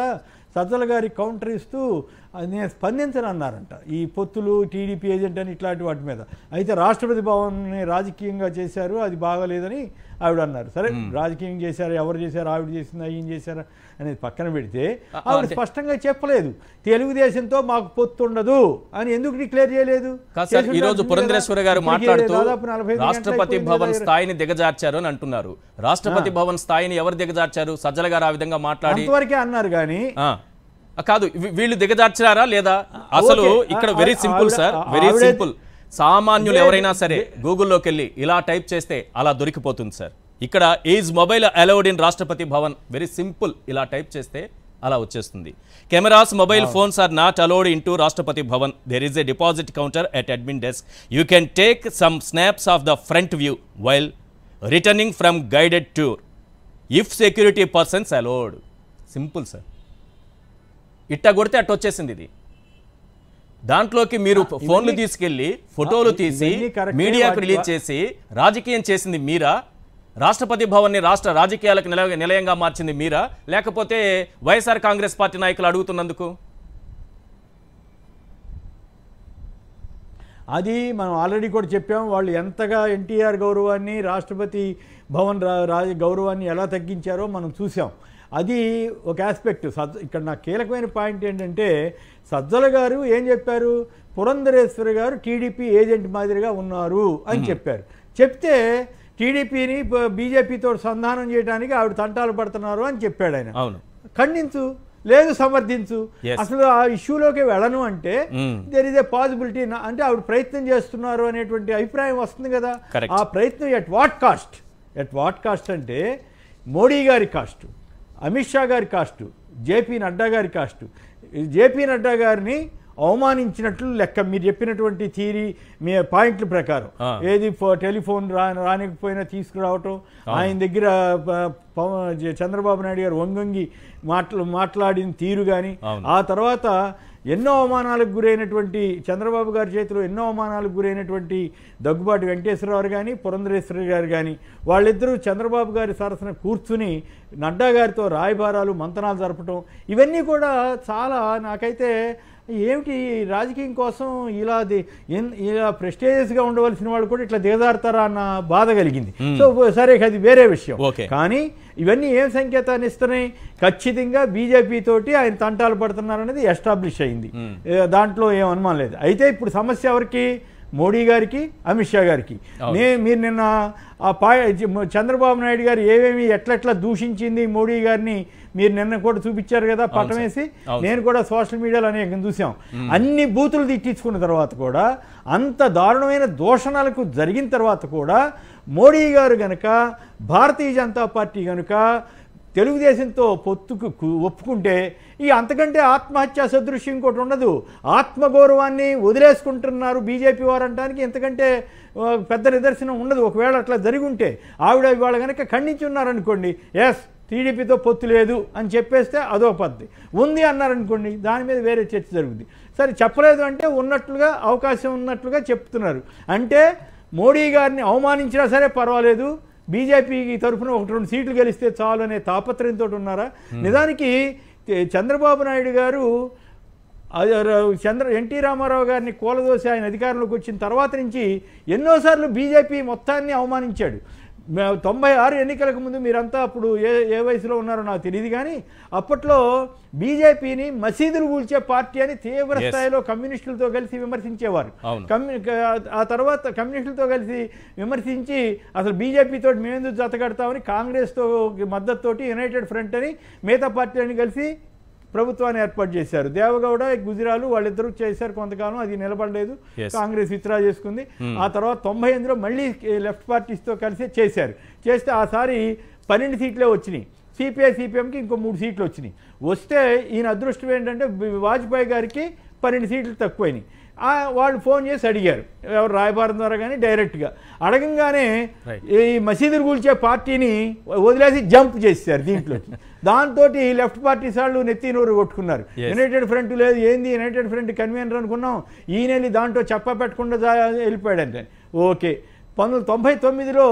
సజ్జల గారి కౌంటర్ ఇస్తూ "అది నేను స్పందించను అన్నారంట ఈ పొత్తులు టీడీపీ ఏజెంట్ అని ఇట్లాంటి వాటి మీద అయితే రాష్ట్రపతి భవన్ని రాజకీయంగా చేశారు అది బాగాలేదని ఆవిడ అన్నారు సరే రాజకీయం చేశారు ఎవరు చేశారు ఆవిడ చేసిందా ఈయన చేశారా అనేది పక్కన పెడితే ఆవిడ అంటే- స్పష్టంగా చెప్పలేదు తెలుగుదేశంతో మాకు పొత్తు ఉండదు అని ఎందుకు డిక్లేర్ చేయలేదు కాదు సార్ చేసి ఈ రోజు ఉండాల్సింది పురంధరేశ్వర కదా. గారు ఇప్పటికే మాట్లాడుతూ దాదాపు 45 రాష్ట్రపతి గంటలు భవన్ అయిపోయింది కదా. స్థాయిని దిగజార్చారు అని అంటున్నారు రాష్ట్రపతి భవన్ స్థాయిని ఎవరు దిగజార్చారు సజ్జల గారు ఆ విధంగా మాట్లాడి అంతవరకే అన్నారు కానీ ఆ. ఆ, కాదు వీ- వీళ్ళు దిగజార్చారా లేదా అసలు ఓకే. ఇక్కడ ఆ- వెరీ ఆ- సింపుల్ ఆవిడ- సార్ ఆ- వెరీ ఆవిడే- సింపుల్ సామాన్యులు లేదు. ఎవరైనా సరే గూగుల్లోకి వెళ్ళి ఇలా టైప్ చేస్తే అలా దొరికిపోతుంది సార్ ఇక్కడ is mobile allowed in Rashtrapati Bhavan very simple ఇలా టైప్ చేస్తే అలా వచ్చేస్తుంది cameras mobile phones are not allowed in to Rashtrapati Bhavan there is a deposit counter at admin desk you can take some snaps of the front view while returning from guided tour if security persons allowed simple sir ఇట్ట కొడితే అట్ట వచ్చేసింది ఇది దాంట్లోకి మీరు ఫోన్లు తీసుకెళ్లి ఫోటోలు తీసి ఇవన్నీ కరెక్టే. మీడియాకు వాటి- రిలీజ్ చేసి రాజకీయం చేసింది మీరా రాష్ట్రపతి భవన్ని రాష్ట్ర రాజకీయాలకు నిల నిలయంగా మార్చింది మీరా లేకపోతే వైఎస్ఆర్ కాంగ్రెస్ పార్టీ నాయకులు అడుగుతున్నందుకు అది మనం ఆల్రెడీ కూడా చెప్పాం వాళ్ళు ఎంతగా ఎన్టీఆర్ గౌరవాన్ని రాష్ట్రపతి భవన్ రా- రాజ గౌరవాన్ని ఎలా తగ్గించారో మనం చూసాం అది ఒక ఆస్పెక్ట్ సజ్జ ఇక్కడ నాకు కీలకమైన పాయింట్ ఏంటంటే సజ్జల గారు ఏం చెప్పారు పురంధరేశ్వరి గారు టీడీపీ ఏజెంట్ మాదిరిగా ఉన్నారు అని చెప్పారు చెప్తే టీడీపీని బీజేపీతో సంధానం చేయడానికి ఆవిడ తంటాలు పడుతున్నారు అని చెప్పాడు ఆయన అవును ఖండించు లేదు సమర్థించు Yes. అసలు ఆ ఇష్యూలోకి వెళ్ళను అంటే Mm. There is a possibility అంటే ఆవిడ ప్రయత్నం చేస్తున్నారు అనేటువంటి అభిప్రాయం వస్తుంది కదా Correct. ఆ ప్రయత్నం at what cost at what cost అంటే మోడీ గారి కాస్ట్ అమిత్ షా గారి కాస్ట్ జేపీ నడ్డా గారి కాస్ట్ జేపీ నడ్డా గారిని అవమానించినట్లు లెక్క మీరు చెప్పినటువంటి థీరీ మీ పాయింట్ల ప్రకారం ఆ. ఏది ఫో- టెలిఫోన్ రా రానికపోయినా తీసుకురావటం ఆయన దగ్గర ప- పవ- జ- చంద్రబాబు నాయుడు గారు వంగంగి మాట్లా మాట్లాడిన తీరు కానీ అవును. ఆ తర్వాత ఎన్నో అవమానాలకు గురైనటువంటి చంద్రబాబు గారి చేతిలో ఎన్నో అవమానాలకు గురైనటువంటి దగ్గుబాటి వెంకటేశ్వరరావు కానీ పురంధరేశ్వరి గారు కానీ వాళ్ళిద్దరూ చంద్రబాబు గారి సరసన కూర్చుని నడ్డా గారితో రాయబారాలు మంతనాలు జరపటం ఇవన్నీ కూడా చాలా నాకైతే ఏమిటి రాజకీయం కోసం ఇలా ది- ఎన్- ఇలా ప్రెస్టేజియస్గా ఉండవలసిన వాళ్ళు కూడా ఇట్లా దిగజారుతారా అన్న బాధ కలిగింది సో సరే అది వేరే విషయం ఓకే. కానీ ఇవన్నీ ఏం సంకేతాన్ని ఇస్తున్నాయి ఖచ్చితంగా బీజేపీ తోటి ఆయన తంటాలు పడుతున్నారనేది ఎస్టాబ్లిష్ అయింది ఏ, దాంట్లో ఏం అనుమానం లేదు అయితే ఇప్పుడు సమస్య ఎవరికి మోడీ గారికి అమిత్ షా గారికి నే మీరు నిన్న ఆ పా చంద్రబాబు నాయుడు గారు ఏమేమి ఎట్లెట్లా దూషించింది మోడీ గారిని మీరు నిన్న కూడా చూపించారు కదా పటం వేసి అవును నేను కూడా సోషల్ మీడియాలో అనేక చూసాం అన్ని బూతులు తిట్టించుకున్న తర్వాత కూడా అంత దారుణమైన దూషణలకు జరిగిన తర్వాత కూడా మోడీ గారు గనక భారతీయ జనతా పార్టీ గనుక తెలుగుదేశంతో పొత్తుకు కు- ఒప్పుకుంటే ఈ అంతకంటే ఆత్మహత్య సదృశ్యం ఇంకోటి ఉండదు ఆత్మగౌరవాన్ని వదిలేసుకుంటున్నారు బీజేపీ వారు అనడానికి ఎంతకంటే ఆ, పెద్ద నిదర్శనం ఉండదు ఒకవేళ అట్లా జరిగి ఉంటే ఆవిడ ఇవాళ కనుక ఖండించి ఉన్నారనుకోండి ఎస్ టీడీపీతో పొత్తు లేదు అని చెప్పేస్తే అదో పద్ధతి ఉంది అన్నారనుకోండి దాని మీద వేరే చర్చ జరుగుతుంది సరే చెప్పలేదు అంటే ఉన్నట్లుగా అవకాశం ఉన్నట్లుగా చెప్తున్నారు అంటే మోడీ గారిని అవమానించినా సరే పర్వాలేదు బీజేపీకి తరఫున ఒకటి రెండు సీట్లు గెలిస్తే చాలు అనే తాపత్రయంతో ఉన్నారా నిజానికి తె- చంద్రబాబు నాయుడు గారు అది ర- చంద్ర ఎన్టీ రామారావు గారిని కూలదోసి ఆయన అధికారంలోకి వచ్చిన తర్వాత నుంచి ఎన్నోసార్లు బీజేపీ మొత్తాన్ని అవమానించాడు మే- తొంభై ఆరు ఎన్నికలకు ముందు మీరంతా అప్పుడు ఏ ఏ వయసులో ఉన్నారో నాకు తెలియదు కానీ అప్పట్లో బీజేపీని మసీదులు కూల్చే పార్టీ అని తీవ్ర Yes. స్థాయిలో కమ్యూనిస్టులతో కలిసి విమర్శించేవారు అవును. కమ్యూ క- ఆ తర్వాత కమ్యూనిస్టులతో కలిసి విమర్శించి అసలు బీజేపీతో మేమెందుకు జతకడతామని కాంగ్రెస్తో మద్దతుతోటి యునైటెడ్ ఫ్రంట్ అని మిగతా పార్టీలని కలిసి ప్రభుత్వాన్ని ఏర్పాటు చేశారు దేవగౌడ గుజరాలు వాళ్ళిద్దరూ చేశారు కొంతకాలం అది నిలబడలేదు Yes. కాంగ్రెస్ విత్డ్రా చేసుకుంది ఆ తర్వాత తొంభై ఎనిమిదిలో మళ్ళీ లెఫ్ట్ పార్టీస్తో కలిసి చేశారు చేస్తే ఆసారి పన్నెండు సీట్లే వచ్చినాయి సిపిఐ సిపిఎంకి ఇంకో మూడు సీట్లు వచ్చినాయి వస్తే ఈయన అదృష్టం ఏంటంటే బి- వాజ్పేయి గారికి పన్నెండు సీట్లు తక్కువైనాయి ఆ, వాళ్ళు ఫోన్ చేసి అడిగారు ఎవరు రాయబారం ద్వారా కానీ డైరెక్ట్గా అడగంగానే Right. ఈ మసీదులు కూల్చే పార్టీని వదిలేసి జంప్ చేశారు దీంట్లోకి దాంతో లెఫ్ట్ పార్టీ సార్లు నెత్తి నోరు కొట్టుకున్నారు Yes. యునైటెడ్ ఫ్రంట్ లేదు ఏంది యునైటెడ్ ఫ్రంట్ కన్వీనర్ అనుకున్నాం ఈయన వెళ్ళి దాంట్లో చెప్ప పెట్టకుండా జా- వెళ్ళిపోయాడు అంటే ఓకే పంతొమ్మిది తొంభై తొమ్మిదిలో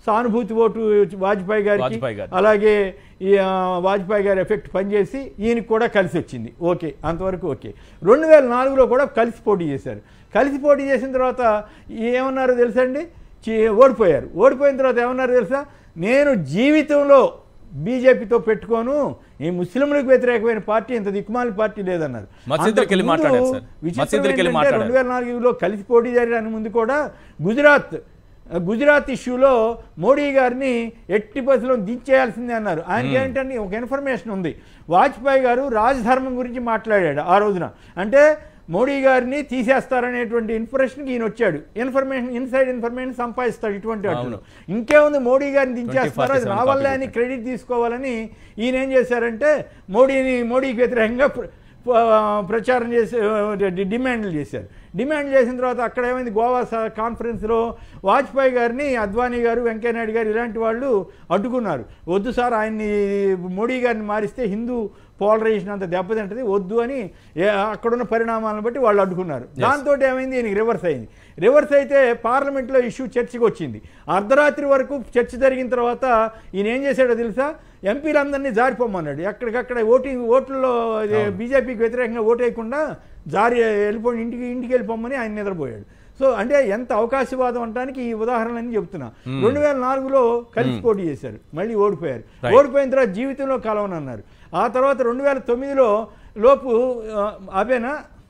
సానుభూతి ఓటు వాజ్పేయి గారికి వాజ్పేయి గారికి. అలాగే ఈ ఆ, వాజ్పేయి గారి ఎఫెక్ట్ పనిచేసి ఈయనకి కూడా కలిసి వచ్చింది ఓకే అంతవరకు ఓకే రెండు వేల నాలుగులో కూడా కలిసి పోటీ చేశారు కలిసి పోటీ చేసిన తర్వాత ఏమన్నారో తెలుసా అండి చి- ఓడిపోయారు ఓడిపోయిన తర్వాత ఏమన్నారు తెలుసా నేను జీవితంలో బీజేపీతో పెట్టుకోను ఈ ముస్లింలకు వ్యతిరేకమైన పార్టీ ఇంత దిక్కుమాలి పార్టీ లేదన్నారు మసీదులకు వెళ్ళి అంతకుముందు మాట్లాడారు సార్. విచిత్రం మసీదులకు వెళ్ళి ఏంటంటే మాట్లాడారు. రెండు వేల నాలుగులో కలిసి పోటీ చేయడానికి ముందు కూడా గుజరాత్ గుజరాత్ ఇష్యూలో మోడీ గారిని ఎట్టి బస్సులో దించేయాల్సిందే అన్నారు ఆయనకి ఏంటంటే ఒక ఇన్ఫర్మేషన్ ఉంది వాజ్పేయి గారు రాజధర్మం గురించి మాట్లాడాడు ఆ రోజున అంటే మోడీ గారిని తీసేస్తారనేటువంటి ఇన్ఫర్మేషన్కి ఈయన వచ్చాడు ఇన్ఫర్మేషన్ ఇన్సైడ్ ఇన్ఫర్మేషన్ సంపాదిస్తాడు ఇటువంటి వాటిలో ఇంకేముంది మోడీ గారిని దించేస్తారో అది 2047 నా వల్లే copy అని క్రెడిట్ తీసుకోవాలని ఈయన ఏం చేశారంటే మోడీని మోడీకి వ్యతిరేకంగా ప్ర- ప- ప్రచారం చేసి డి- డిమాండ్లు చేశారు డిమాండ్ చేసిన తర్వాత అక్కడ ఏమైంది గోవా స- కాన్ఫరెన్స్లో వాజ్పేయి గారిని అద్వానీ గారు వెంకయ్యనాయుడు గారు ఇలాంటి వాళ్ళు అడ్డుకున్నారు వద్దు సార్ ఆయన్ని మోడీ గారిని మారిస్తే హిందూ పోలరైజేషన్ అంత దెబ్బతింటది వద్దు అని ఏ- అక్కడున్న పరిణామాలను బట్టి వాళ్ళు అడ్డుకున్నారు దాంతో ఏమైంది ఈయనకి రివర్స్ అయింది రివర్స్ అయితే పార్లమెంట్లో ఇష్యూ చర్చకు వచ్చింది అర్ధరాత్రి వరకు చర్చ జరిగిన తర్వాత ఈయన ఏం చేశాడో తెలుసా ఎంపీలందరినీ జారిపోమన్నాడు ఎక్కడికక్కడ ఓటింగ్ ఓట్లలో బీజేపీకి వ్యతిరేకంగా ఓటు వేయకుండా జారి వెళ్ళిపోయి ఇంటికి ఇంటికి వెళ్ళిపోమని ఆయన నిద్రపోయాడు సో అంటే ఎంత అవకాశవాదం అనడానికి ఈ ఉదాహరణని చెప్తున్నా రెండు వేల నాలుగులో కలిసి పోటీ చేశారు మళ్ళీ ఓడిపోయారు Right. ఓడిపోయిన తర్వాత జీవితంలో కలవనన్నారు ఆ తర్వాత రెండు వేల తొమ్మిదిలో లోపు ఆ, అవేనా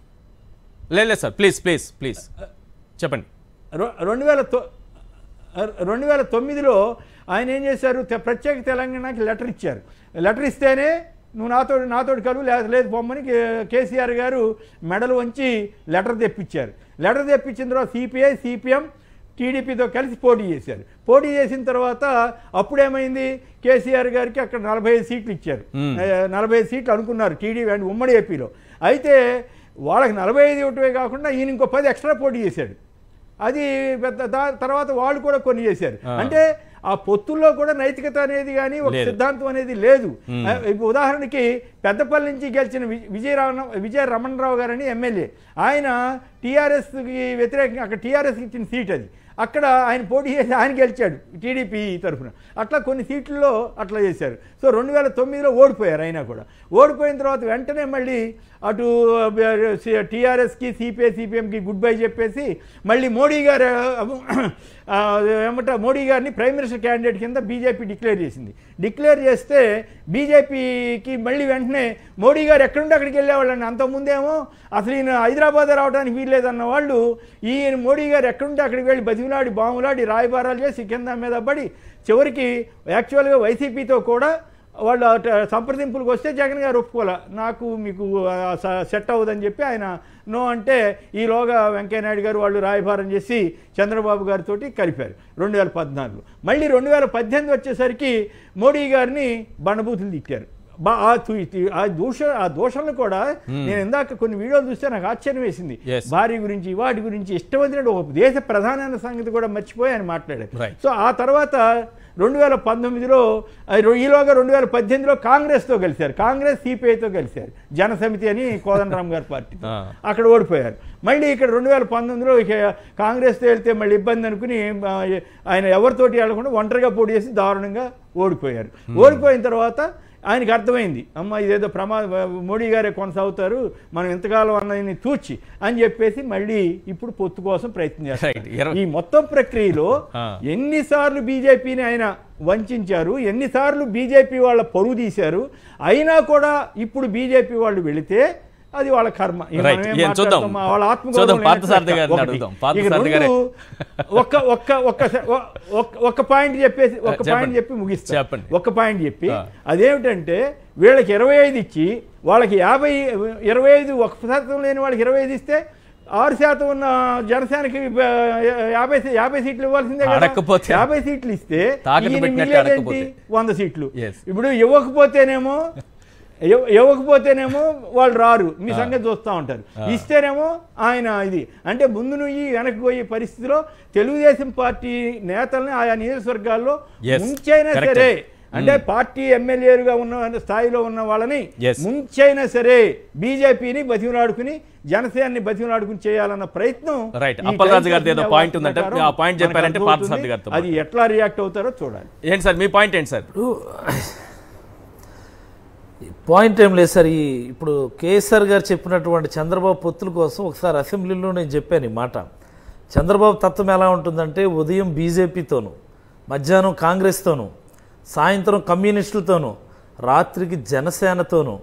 లేదు లేదు సార్ ప్లీజ్ ప్లీజ్ ప్లీజ్ చెప్పండి రొ- రెండు వేల తొ రెండు వేల తొమ్మిదిలో ఆయన ఏం చేశారు తె- ప్రత్యేక తెలంగాణకి లెటర్ ఇచ్చారు లెటర్ ఇస్తేనే నువ్వు నాతో నాతోటి కలువు లేదు లేదు పొమ్మని కే- కేసీఆర్ గారు మెడలు వంచి లెటర్ తెప్పించారు లెటర్ తెప్పించిన తర్వాత సిపిఐ సిపిఎం టీడీపీతో కలిసి పోటీ చేశారు పోటీ చేసిన తర్వాత అప్పుడేమైంది కేసీఆర్ గారికి అక్కడ నలభై ఐదు సీట్లు ఇచ్చారు ఆ, నలభై ఐదు సీట్లు అనుకున్నారు టీడీపీ అండ్ ఉమ్మడి ఏపీలో అయితే వాళ్ళకి నలభై ఐదు ఇవ్వటమే కాకుండా ఈయన ఇంకో పది ఎక్స్ట్రా పోటీ చేశాడు అది పెద్ద దా- తర్వాత వాళ్ళు కూడా కొన్ని చేశారు అంటే ఆ పొత్తుల్లో కూడా నైతికత అనేది కానీ ఒక లేదు. సిద్ధాంతం అనేది లేదు ఆ, ఇప్పుడు ఉదాహరణకి పెద్దపల్లి నుంచి గెలిచిన వి- విజయరామ విజయ రమణరావు గారని ఎమ్మెల్యే ఆయన టీఆర్ఎస్కి వ్యతిరేకంగా అక్కడ టీఆర్ఎస్కి ఇచ్చిన సీట్ అది అక్కడ ఆయన పోటీ చేసి ఆయన గెలిచాడు టీడీపీ తరఫున అట్లా కొన్ని సీట్లలో అట్లా చేశారు సో రెండు వేల తొమ్మిదిలో ఓడిపోయారు అయినా కూడా ఓడిపోయిన తర్వాత వెంటనే మళ్ళీ అటు టీఆర్ఎస్కి సిపిఐ సిపిఎంకి గుడ్ బై చెప్పేసి మళ్ళీ మోడీ గారు ఆ, ఏమంట మోడీ గారిని ప్రైమ్ మినిస్టర్ క్యాండిడేట్ కింద బీజేపీ డిక్లేర్ చేసింది డిక్లేర్ చేస్తే బీజేపీకి మళ్ళీ వెంటనే మోడీ గారు ఎక్కడుంటే అక్కడికి వెళ్ళేవాళ్ళండి అంతకుముందేమో అసలు ఈయన హైదరాబాద్ రావడానికి వీల్లేదన్న వాళ్ళు ఈయన మోడీ గారు ఎక్కడుంటే అక్కడికి వెళ్ళి బతిమిలాడి బాములాడి రాయబారాలు చేసి కింద మీద పడి చివరికి యాక్చువల్గా వైసీపీతో కూడా వాళ్ళు అట సంప్రదింపులకు వస్తే జగన్ గారు ఒప్పుకోలే నాకు మీకు ఆ, స- సెట్ అవ్వదని చెప్పి ఆయన నో అంటే ఈలోగా వెంకయ్యనాయుడు గారు వాళ్ళు రాయభారం చేసి చంద్రబాబు గారితో కలిపారు రెండు వేల పద్నాలుగులో మళ్ళీ రెండు వేల పద్దెనిమిది వచ్చేసరికి మోడీ గారిని బండబూతులు తిట్టారు బా ఆ తు- తు- ఆ దోష ఆ దోషంలో కూడా నేను ఇందాక కొన్ని వీడియోలు చూస్తే నాకు ఆశ్చర్యం వేసింది Yes. భార్య గురించి వాటి గురించి ఇష్టం వచ్చినట్టు ఒక దేశ ప్రధాన సంగతి కూడా మర్చిపోయి ఆయన మాట్లాడారు Right. సో ఆ తర్వాత రెండు వేల పంతొమ్మిదిలో ఆ, రొ- ఈలోగా రెండు వేల పద్దెనిమిదిలో కాంగ్రెస్తో కలిశారు కాంగ్రెస్ సిపిఐతో కలిశారు జనసమితి అని కోదండరామ్ గారి పార్టీ ఆ. అక్కడ ఓడిపోయారు మళ్ళీ ఇక్కడ రెండు వేల పంతొమ్మిదిలో ఇక కాంగ్రెస్తో వెళ్తే మళ్ళీ ఇబ్బంది అనుకుని ఆ, ఆయన ఎవరితోటి వెళ్లకుండా ఒంటరిగా పోటీ చేసి దారుణంగా ఓడిపోయారు ఓడిపోయిన తర్వాత ఆయనకి అర్థమైంది అమ్మ ఇదేదో ప్రమా మోడీ గారే కొనసాగుతారు మనం ఎంతకాలం అన్నది తూచి అని చెప్పేసి మళ్ళీ ఇప్పుడు పొత్తు కోసం ప్రయత్నం Right. చేస్తారు ఇరవై- ఈ మొత్తం ప్రక్రియలో ఆ. ఎన్నిసార్లు బీజేపీని ఆయన వంచారు ఎన్నిసార్లు బీజేపీ వాళ్ళ పరువు తీశారు అయినా కూడా ఇప్పుడు బీజేపీ వాళ్ళు వెళితే అది వాళ్ళ కర్మ ఇక Right. మనం ఏం ఏం చూద్దాం. మాట్లాడతాం? వాళ్ళ ఆత్మగౌరవం చూద్దాం. లేనట్టు పార్థసారథి లెక్క. గారిని ఒకటి. అడుగుదాం. ఇక పార్థసారథి గారే. రెండు, ఒక్క ఒక్క ఒక్క సె- ఒ- ఒక్క- ఒక్క పాయింట్ చెప్పేసి ఒక్క చెప్పండి. పాయింట్ చెప్పి ముగిస్తా చెప్పండి. ఒక్క పాయింట్ చెప్పి ఆ. అదేమిటంటే వీళ్ళకి ఇరవై ఐదు ఇచ్చి వాళ్ళకి యాభై ఇరవై ఐదు ఒక శాతం లేని వాళ్ళకి ఇరవై ఐదు ఇస్తే ఆరు శాతం ఉన్న జనసేనకి ఆ, యాభై సీ- యాభై సీట్లు ఇవ్వాల్సిందే కదా. అడగకపోతే. యాభై సీట్లు ఇస్తే తాకట్టు ఈయన పెట్టినట్టు మిగిలేదేంటి? అడగకపోతే. వంద సీట్లు Yes. ఇప్పుడు ఇవ్వకపోతేనేమో ఇవ్వ- ఇవ్వకపోతేనేమో వాళ్ళు రారు మీ సంగతి చూస్తూ ఉంటారు ఇస్తేనేమో ఆయన ఇది అంటే ముందు నుయ్యి వెనక్కి పోయే పరిస్థితిలో తెలుగుదేశం పార్టీ నేతల్ని ఆయా నియోజకవర్గాల్లో Yes. ముంచైనా Correct. సరే అంటే పార్టీ ఎమ్మెల్యేలుగా ఉన్న స్థాయిలో ఉన్న వాళ్ళని Yes. ముంచైనా సరే బీజేపీని బతిమలాడుకుని జనసేనని బతిమలాడుకుని చేయాలన్న ప్రయత్నం Right. ఈ అప్పలరాజు టైమ్స్ గారిది ఏదో ఆఫ్ point ఇండియా ఉందంటే, ప్రకారం ఆ point చెప్పారంటే మనకు పార్థసారథి అర్థమవుతుంది. గారితో అది ఎట్లా రియాక్ట్ అవుతారో చూడాలి ఏంటి సార్ మీ పాయింట్ ఏంటి సార్ ఇప్పుడు పాయింట్ ఏం లేదు సార్ ఈ ఇప్పుడు కేసీఆర్ గారు చెప్పినటువంటి చంద్రబాబు పొత్తుల కోసం ఒకసారి అసెంబ్లీలో నేను చెప్పాను ఈ మాట చంద్రబాబు తత్వం ఎలా ఉంటుందంటే ఉదయం బీజేపీతోను మధ్యాహ్నం కాంగ్రెస్తోను సాయంత్రం కమ్యూనిస్టులతోనూ రాత్రికి జనసేనతోనూ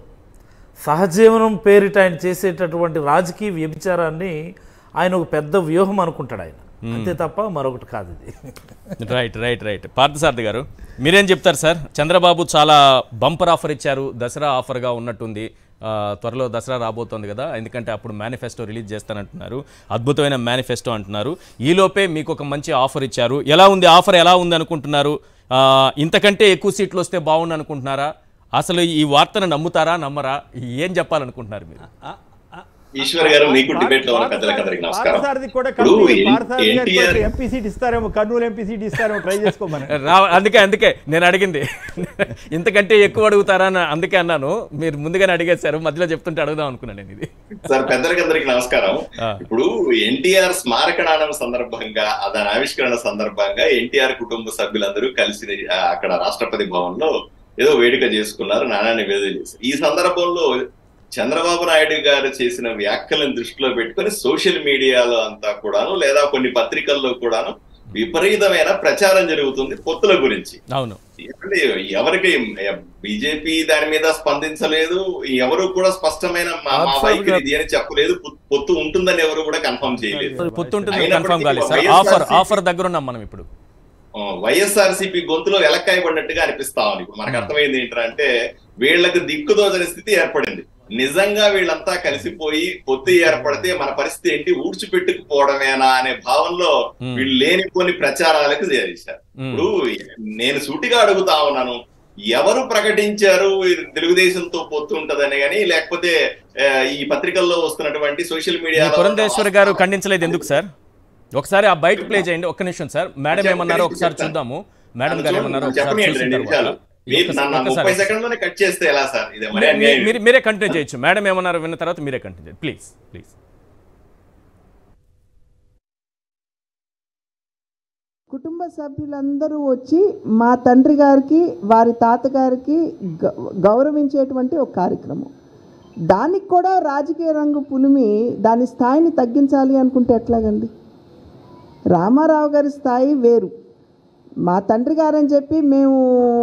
సహజీవనం పేరిట ఆయన చేసేటటువంటి రాజకీయ వ్యభిచారాన్ని ఆయన ఒక పెద్ద వ్యూహం అనుకుంటాడు ఆయన అంతే తప్ప మరొకటి కాదు ఇది రైట్ రైట్ రైట్ పార్థసారథి గారు మీరేం చెప్తారు సార్ చంద్రబాబు చాలా బంపర్ ఆఫర్ ఇచ్చారు దసరా ఆఫర్గా ఉన్నట్టుంది ఆ, త్వరలో దసరా రాబోతోంది కదా ఎందుకంటే అప్పుడు మేనిఫెస్టో రిలీజ్ చేస్తానంటున్నారు అద్భుతమైన మేనిఫెస్టో అంటున్నారు ఈలోపే మీకు ఒక మంచి ఆఫర్ ఇచ్చారు ఎలా ఉంది ఆఫర్ ఎలా ఉంది అనుకుంటున్నారు ఆ, ఇంతకంటే ఎక్కువ సీట్లు వస్తే బాగుండు అనుకుంటున్నారా అసలు ఈ వార్తను నమ్ముతారా నమ్మరా ఏం చెప్పాలనుకుంటున్నారు మీరు ఈశ్వర్ గారు మీకు డిబేట్ లో ఉన్న పెద్దలకందరికి నమస్కారం పార్థసారథి కూడా ఇప్పుడు కంపెనీ పార్థసారథి గారికి ఎన్టీఆర్ ఎంపీ సీట్ ఇస్తారేమో కర్నూలు ఎంపీ సీట్ ఇస్తారేమో ట్రై చేసుకోమని రా అందుకే అందుకే నేను అడిగింది ఇంతకంటే ఎక్కువ అడుగుతారా అని అందుకే అన్నాను మీరు ముందుగానే అడిగేశారు మధ్యలో చెప్తుంటే అడుగుదాం అనుకున్నాను నేను ఇది సార్ పెద్దలకందరికి నమస్కారం ఆ. ఇప్పుడు ఎన్టీఆర్ స్మారక నాణం సందర్భంగా ఆ దాని ఆవిష్కరణ సందర్భంగా ఎన్టీఆర్ కుటుంబ సభ్యులందరూ కలిసి ఆ, అక్కడ రాష్ట్రపతి భవన్ లో ఏదో వేడుక చేసుకున్నారు నాణాన్ని నివేదన చేశారు ఈ సందర్భంలో చంద్రబాబు నాయుడు గారు చేసిన వ్యాఖ్యలను దృష్టిలో పెట్టుకొని సోషల్ మీడియాలో అంతా కూడాను లేదా కొన్ని పత్రికల్లో కూడాను విపరీతమైన ప్రచారం జరుగుతుంది పొత్తుల గురించి అవును ఏమండి, ఎవరికి బీజేపీ దాని మీద స్పందించలేదు ఎవరు కూడా స్పష్టమైన మా మా ఆఫర్ వైఖరి గా- ఇది అని చెప్పలేదు పొ- పొత్తు ఉంటుందని ఎవరు కూడా కన్ఫర్మ్ చేయలేదు పొత్తుంటుంది అయినప్పటికీ కన్ఫర్మ్ కాలేదు sir YSR offer CP offer దగ్గర ఉన్నాం మనం ఇప్పుడు వైఎస్ఆర్సీపీ గొంతులో ఎలక్కాయ పడినట్టుగా అనిపిస్తా ఉంది ఇప్పుడు మనకు అర్థమైంది ఏంటంటే వీళ్ళకి దిక్కుదోచని స్థితి ఏర్పడింది నిజంగా వీళ్ళంతా కలిసిపోయి పొత్తు ఏర్పడితే మన పరిస్థితి ఏంటి ఊడ్చిపెట్టుకుపోవడమేనా అనే భావంలో Hmm. వీళ్ళు లేనిపోని ప్రచారాలకు చేశారు Hmm. ఇప్పుడు నేను సూటిగా అడుగుతా ఉన్నాను ఎవరు ప్రకటించారు ఈ తెలుగుదేశంతో పొత్తు ఉంటదని గాని లేకపోతే ఆ, ఈ పత్రికల్లో వస్తున్నటువంటి సోషల్ ఈ మీడియా పురంధేశ్వరి గారు ఖండించలేదు ఎందుకు సార్ ఒకసారి ఆ బయట ప్లే చేయండి ఒక్క నిమిషం సార్ మేడం ఏమన్నారో ఒకసారి చూద్దాము మేడం గారు ఏమన్నారో ఒకసారి చెప్పండి చూసిన రెండు తర్వాత నిమిషాలు మీరు ఒక్కసారి- నన్ను ముప్పై ఒక్కసారి. సెకండ్ లోనే కట్ చేస్తే ఎలా సార్ ఇది మరి మీ- అన్యాయం మీరు మీరే కంటిన్యూ చేయొచ్చు మేడం ఏమన్నారో విన్న తర్వాత మీరే కంటిన్యూ చేయండి ప్లీజ్ ప్లీజ్ కుటుంబ సభ్యులందరూ వచ్చి మా తండ్రి గారికి వారి తాతగారికి గ- గౌరవించేటువంటి ఒక కార్యక్రమం దానికి కూడా రాజకీయ రంగు పులిమి దాని స్థాయిని తగ్గించాలి అనుకుంటే ఎట్లాగండి రామారావు గారి స్థాయి వేరు మా తండ్రి గారని చెప్పి మేము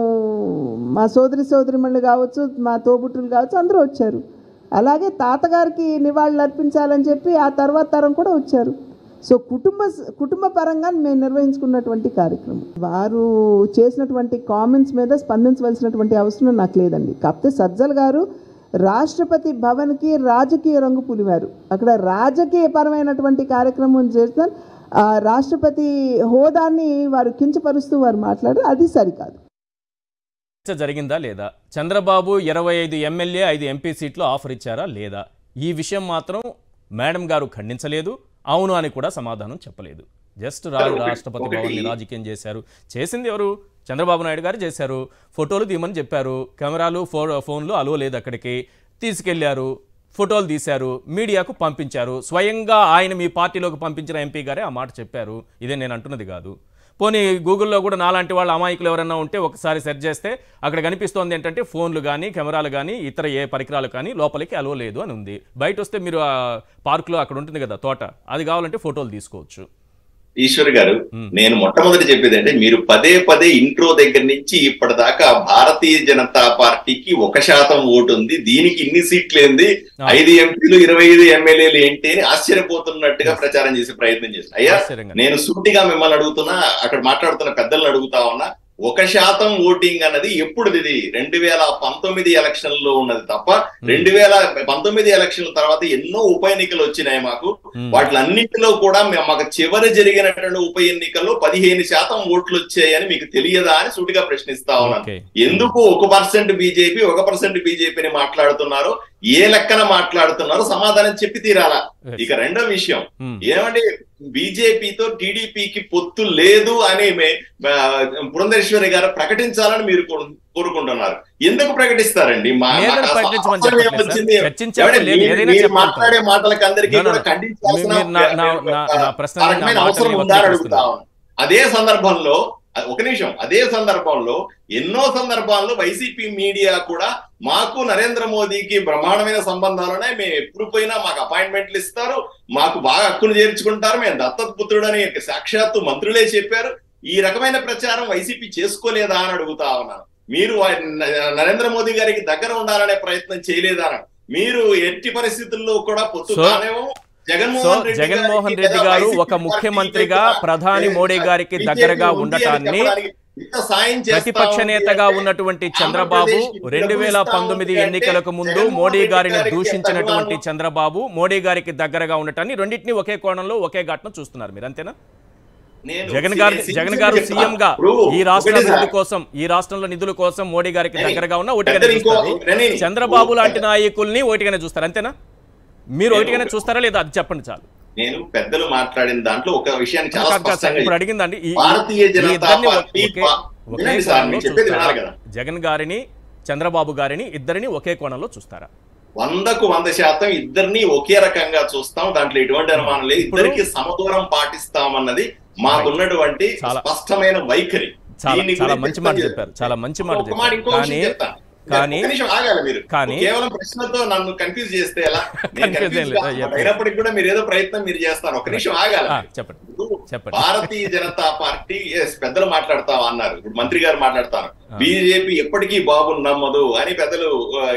మా సోదరి సోదరిమణులు కావచ్చు మా తోబుట్టులు కావచ్చు అందరూ వచ్చారు అలాగే తాతగారికి నివాళులు అర్పించాలని చెప్పి ఆ తర్వాత తరం కూడా వచ్చారు సో కుటుంబ కుటుంబ పరంగా మేము నిర్వహించుకున్నటువంటి కార్యక్రమం వారు చేసినటువంటి కామెంట్స్ మీద స్పందించవలసినటువంటి అవసరం నాకు లేదండి కాకపోతే సజ్జల్ గారు రాష్ట్రపతి భవన్కి రాజకీయ రంగు పులివారు అక్కడ రాజకీయ పరమైనటువంటి కార్యక్రమం చేస్తారు ఆ రాష్ట్రపతి హోదాన్ని వారు కించపరుస్తూ వారు మాట్లాడారు అది సరికాదు చర్చ జరిగిందా లేదా చంద్రబాబు ఇరవై ఐదు ఎమ్మెల్యే ఐదు ఎంపీ సీట్లు ఆఫర్ ఇచ్చారా లేదా ఈ విషయం మాత్రం మేడం గారు ఖండించలేదు అవును అని కూడా సమాధానం చెప్పలేదు జస్ట్ రా ఒకటి- రాష్ట్రపతి ఒకటి- భవన్ని రాజకీయం చేశారు చేసింది ఎవరు చంద్రబాబు నాయుడు గారు చేశారు ఫోటోలు తీయమని చెప్పారు కెమెరాలు ఫో ఫోన్లు అలో లేదు అక్కడికి తీసుకెళ్లారు ఫోటోలు తీశారు మీడియాకు పంపించారు స్వయంగా ఆయన మీ పార్టీలోకి పంపించిన ఎంపీ గారే ఆ మాట చెప్పారు ఇదే నేను అంటున్నది కాదు పోనీ గూగుల్లో కూడా నాలాంటి వాళ్ళ అమాయకులు ఎవరైనా ఉంటే ఒకసారి సెర్చ్ చేస్తే అక్కడ కనిపిస్తోంది ఏంటంటే ఫోన్లు కానీ కెమెరాలు కానీ ఇతర ఏ పరికరాలు కానీ లోపలికి అలో లేదు అని ఉంది బయట వస్తే మీరు ఆ పార్కులో అక్కడ ఉంటుంది కదా తోట అది కావాలంటే ఫోటోలు తీసుకోవచ్చు ఈశ్వర్ గారు నేను మొట్టమొదటి చెప్పేది అంటే మీరు పదే పదే ఇంట్రో దగ్గర నుంచి ఇప్పటిదాకా భారతీయ జనతా పార్టీకి ఒక శాతం ఓటు ఉంది దీనికి ఇన్ని సీట్లు ఏంది ఐదు ఎంపీలు ఇరవై ఐదు ఎమ్మెల్యేలు ఏంటి అని ఆశ్చర్యపోతున్నట్టుగా ప్రచారం చేసే ప్రయత్నం చేశారు అయ్యా ఆశ్చర్యంగా. నేను సూటిగా మిమ్మల్ని అడుగుతున్నా అక్కడ మాట్లాడుతున్న పెద్దలను అడుగుతా ఉన్నా ఒక శాతం ఓటింగ్ అన్నది ఎప్పుడు ఇది రెండు వేల పంతొమ్మిది ఎలక్షన్ లో ఉన్నది తప్ప రెండు వేల పంతొమ్మిది ఎలక్షన్ తర్వాత ఎన్నో ఉప ఎన్నికలు వచ్చినాయి మాకు Hmm. వాటిలన్నింటిలో కూడా మేము మాకు చివరి జరిగినటువంటి ఉప ఎన్నికల్లో పదిహేను శాతం ఓట్లు వచ్చాయని మీకు తెలియదా అని సూటిగా ప్రశ్నిస్తా ఉన్నాను ఓకే ఎందుకు ఒక పర్సెంట్ బీజేపీ ఒక పర్సెంట్ బీజేపీని మాట్లాడుతున్నారో ఏ లెక్కన మాట్లాడుతున్నారో సమాధానం చెప్పి తీరాలా ఇక రెండో విషయం Hmm. ఏమంటే బీజేపీతో టీడీపీకి పొత్తు లేదు అని మే- ఆ, పురంధేశ్వరి గారు ప్రకటించాలని మీరు కోరు- కోరుకుంటున్నారు ఎందుకు ప్రకటిస్తారండి మా- లేదని మాకు అసలు ప్రకటించమని అవసరం చెప్పట్లేదు ఏమొచ్చింది? సార్. చర్చించేప్పుడు ఏమంటే లేదు, మీరు- ఏదైనా మీరు చెప్పండి. మాట్లాడే మాటలకి అందరికీ No, no, కూడా no. ఖండించాల్సిన మీరు నా- నా- నా- నా ప్రశ్నని, నా పరమైన మాటల్ని అవసరం ఉందా అని వక్రీకరిస్తున్నారు. అడుగుతా ఉన్నాను. అదే సందర్భంలో ఒక నిమిషం అదే సందర్భంలో ఎన్నో సందర్భాల్లో వైసీపీ మీడియా కూడా మాకు నరేంద్ర మోదీకి బ్రహ్మాండమైన సంబంధాలు ఉన్నాయి మేము ఎప్పుడు పోయినా మాకు అపాయింట్మెంట్లు ఇస్తారు మాకు బాగా హక్కును చేర్చుకుంటారు మేము దత్తత పుత్రుడని సాక్షాత్తు మంత్రులే చెప్పారు ఈ రకమైన ప్రచారం వైసీపీ చేసుకోలేదా అని అడుగుతా ఉన్నాను మీరు వా- న- నరేంద్ర మోదీ గారికి దగ్గర ఉండాలనే ప్రయత్నం చేయలేదా అని మీరు ఎట్టి పరిస్థితుల్లో కూడా పొత్తు సో- కానేమో సో జగన్మోహన్ రెడ్డి జగన్మోహన్ గారికి రెడ్డి లేదా గారు వైసీపీ ఒక ముఖ్యమంత్రిగా పార్టీకి ప్రధాని కూడా మోడీ గారికి బీజేపీ దగ్గరగా ఉంది అని ఉండటాన్ని చెప్పడానికి ఇంత సాయం చేస్తా ప్రతిపక్ష ఉంది నేతగా అంటే ఉన్నటువంటి చంద్రబాబు ఆంధ్రప్రదేశ్కి రెండు వేల డబ్బులు ఇస్తా పంతొమ్మిది ఉంది ఎన్నికలకు అంటే ముందు జగన్మోహన్ మోడీ రెడ్డి గారిని గారికి దూషించినటువంటి ఎంత చంద్రబాబు మోడీ గారికి దగ్గరగా ఉండటాన్ని రెండింటిని ఒకే కోణంలో ఒకే ఘటన చూస్తున్నారు మీరు అంతేనా నేను జగన్ గారు సిరి- జగన్ సిరి గారు చెప్తా. సీఎం గా ఇప్పుడు ఈ రాష్ట్ర ఒకటే అభివృద్ధి సార్. కోసం ఈ రాష్ట్రంలో నిధుల కోసం మోడీ గారికి నేను- దగ్గరగా ఉన్న ఒకటిగానే పెద్దలు ఇంకో- చూస్తారు నేను- చంద్రబాబు లాంటి నాయకుల్ని ఒకటిగానే చూస్తారు అంతేనా మీరు నేను- ఒకటిగానే చూస్తారా లేదా అది చెప్పండి చాలు నేను పెద్దలు మాట్లాడిన దాంట్లో ఒక విషయాన్ని చాలా కాదు కాదు సార్, స్పష్టంగా ఇప్పుడు అడిగిందండి ఈ- ఈ- భారతీయ ఈ జనతా ఇద్దరిని ఒకే- పార్టీ ఒకే- పా- ఒకే వినండి సార్, కోణంలో నేను చెప్పేది చూస్తారా? వినాలి కదా. జగన్ గారిని చంద్రబాబు గారిని ఇద్దరిని ఒకే కోణంలో చూస్తారా వందకు వంద శాతం ఇద్దరిని ఒకే రకంగా చూస్తాం దాంట్లో ఎటువంటి అనుమానం లేదు ఇప్పుడు- ఇద్దరికి సమదూరం పాటిస్తామన్నది మాకున్నటువంటి చాలా- స్పష్టమైన వైఖరి చాలా దీన్ని చాలా గురించి మంచి మాట చెప్తాను. చెప్పారు చాలా మంచి మాట ఒక్క మాట చెప్పారు ఇంకో విషయం కానీ చెప్తాను. కానీ ఒక్క నిమిషం ఆగాలి మీరు కానీ- కేవలం ప్రశ్నతో నన్ను కన్ఫ్యూజ్ చేస్తే ఎలా నేను Confuse confuse ఏం లేదు. కాను. చెప్పండి. అయినప్పటికీ కూడా మీరు ఏదో ప్రయత్నం మీరు చేస్తారు ఒక నిమిషం ఆగాలి ఆ, చెప్పండి చెప్పండి. భారతీయ జనతా పార్టీ yes, పెద్దలు మాట్లాడతా అన్నారు ఇప్పుడు మంత్రి గారు మాట్లాడతారు బీజేపీ ఎప్పటికీ బాబు నమ్మదు అని పెద్దలు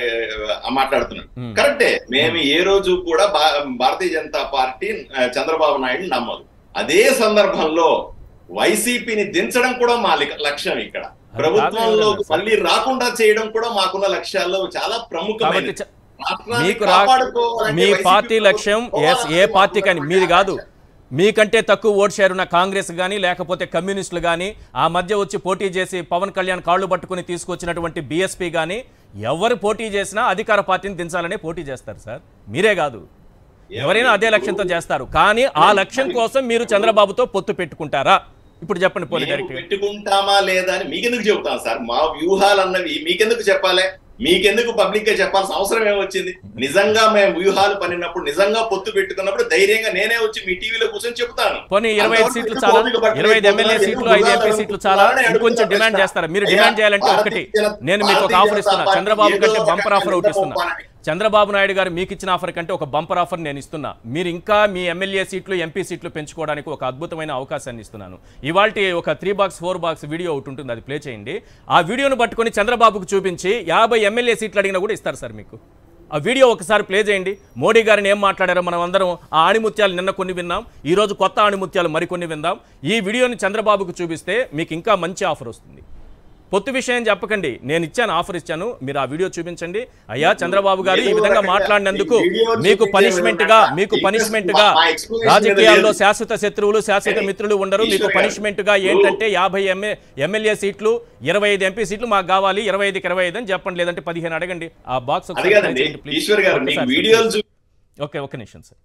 ఆ, మాట్లాడుతున్నారు Hmm. కరెక్టే మేము ఏ రోజు కూడా భా- భారతీయ జనతా పార్టీ ఆ, చంద్రబాబు నాయుడు నమ్మదు అదే సందర్భంలో వైసీపీని దించడం కూడా మా లి- లక్ష్యం ఇక్కడ అది ప్రభుత్వంలో కాదు కదా సార్. మళ్ళీ రాకుండా చేయడం కూడా మాకున్న లక్ష్యాల్లో చాలా కాబట్టి ప్రముఖమైనది చ- రాష్ట్రాన్ని మీకు రా కాపాడుకోవాలంటే మీ వైసీపీ పార్టీ లక్ష్యం ప్రభుత్వం ఎస్ ఏ పోవాలన్నది పార్టీ కానీ మాకున్న మీది కాదు లక్ష్యం. మీకంటే తక్కువ ఓట్ షేర్ ఉన్న కాంగ్రెస్ కానీ లేకపోతే కమ్యూనిస్టులు కానీ ఆ మధ్య వచ్చి పోటీ చేసి పవన్ కళ్యాణ్ కాళ్ళు పట్టుకుని తీసుకొచ్చినటువంటి బీఎస్పీ కానీ ఎవరు పోటీ చేసినా అధికార పార్టీని దించాలనే పోటీ చేస్తారు సార్ మీరే కాదు ఎవరైనా అదే లక్ష్యంతో చేస్తారు కానీ ఆ లక్ష్యం కోసం మీరు చంద్రబాబుతో పొత్తు పెట్టుకుంటారా ఇప్పుడు చెప్పండి పోనీ మేము డైరెక్ట్ పెట్టుకుంటామా లేదా అని మీకెందుకు చెబుతాం సార్ మా వ్యూహాలు అన్నవి మీకెందుకు చెప్పాలి మీకెందుకు పబ్లిక్ గా చెప్పాల్సిన అవసరం ఏమొచ్చింది నిజంగా మేము వ్యూహాలు పనినప్పుడు నిజంగా పొత్తు పెట్టుకున్నప్పుడు ధైర్యంగా నేనే వచ్చి మీ టీవీలో కూర్చొని చెప్తాను పోనీ ఇరవై ఐదు అంతవరకు సీట్లు ఎందుకు చాలా ఓపిక పట్టలేదు? ఇరవై ఐదు ఎమ్మెల్యే ఎందుకు సీట్లు ఐదు ఎంపీ భుజాలు సీట్లు చాలా అడుగుతున్నారని ఇంకొంచెం అడుగుతున్నా డిమాండ్ ప్రశ్న. చేస్తారా మీరు అయ్యా, డిమాండ్ చేయాలంటే భారతీయ ఒకటి జన- నేను మీకు ఒక భారతీయ ఆఫర్ ఇస్తున్నా జనతా చంద్రబాబు పార్టీ కంటే ఏదో బంపర్ ఆఫర్ ఒకటి ఇస్తున్నా రకంగా చంద్రబాబు నాయుడు గారు మీకు ఇచ్చిన ఆఫర్ కంటే ఒక బంపర్ ఆఫర్ నేను ఇస్తున్నా మీరు ఇంకా మీ ఎమ్మెల్యే సీట్లు ఎంపీ సీట్లు పెంచుకోవడానికి ఒక అద్భుతమైన అవకాశాన్ని ఇస్తున్నాను ఇవాళ ఒక three box four box video ఒకటి ఉంటుంది అది ప్లే చేయండి ఆ వీడియోను పట్టుకొని చంద్రబాబుకు చూపించి యాభై ఎమ్మెల్యే సీట్లు అడిగినా కూడా ఇస్తారు సార్ మీకు ఆ వీడియో ఒకసారి ప్లే చేయండి మోడీ గారిని ఏం మాట్లాడారో మనం అందరం ఆ ఆణిముత్యాలు నిన్న కొన్ని విన్నాం ఈ రోజు కొత్త ఆణిముత్యాలు మరికొన్ని విందాం ఈ వీడియోని చంద్రబాబుకు చూపిస్తే మీకు ఇంకా మంచి ఆఫర్ వస్తుంది పొత్తు విషయం చెప్పకండి నేను ఇచ్చాను ఆఫర్ ఇచ్చాను మీరు ఆ వీడియో చూపించండి అయ్యా చంద్రబాబు గారు ఈ విధంగా మాట్లాడినందుకు మీకు పనిష్మెంట్ గా మీకు పనిష్మెంట్ గా రాజకీయాల్లో శాశ్వత శత్రువులు శాశ్వత మిత్రులు ఉండరు మీకు పనిష్మెంట్ గా ఏంటంటే యాభై ఎంఏ ఎమ్మెల్యే సీట్లు ఇరవై ఐదు ఎంపీ సీట్లు మాకు కావాలి ఇరవై ఐదుకి ఇరవై ఐదు అని చెప్పండి లేదంటే పదిహేను అడగండి ఆ బాక్స్ అది కాదండి ఈశ్వర్ గారు మీకు వీడియోలు చూ ఓకే ఒక్క నిమిషం సార్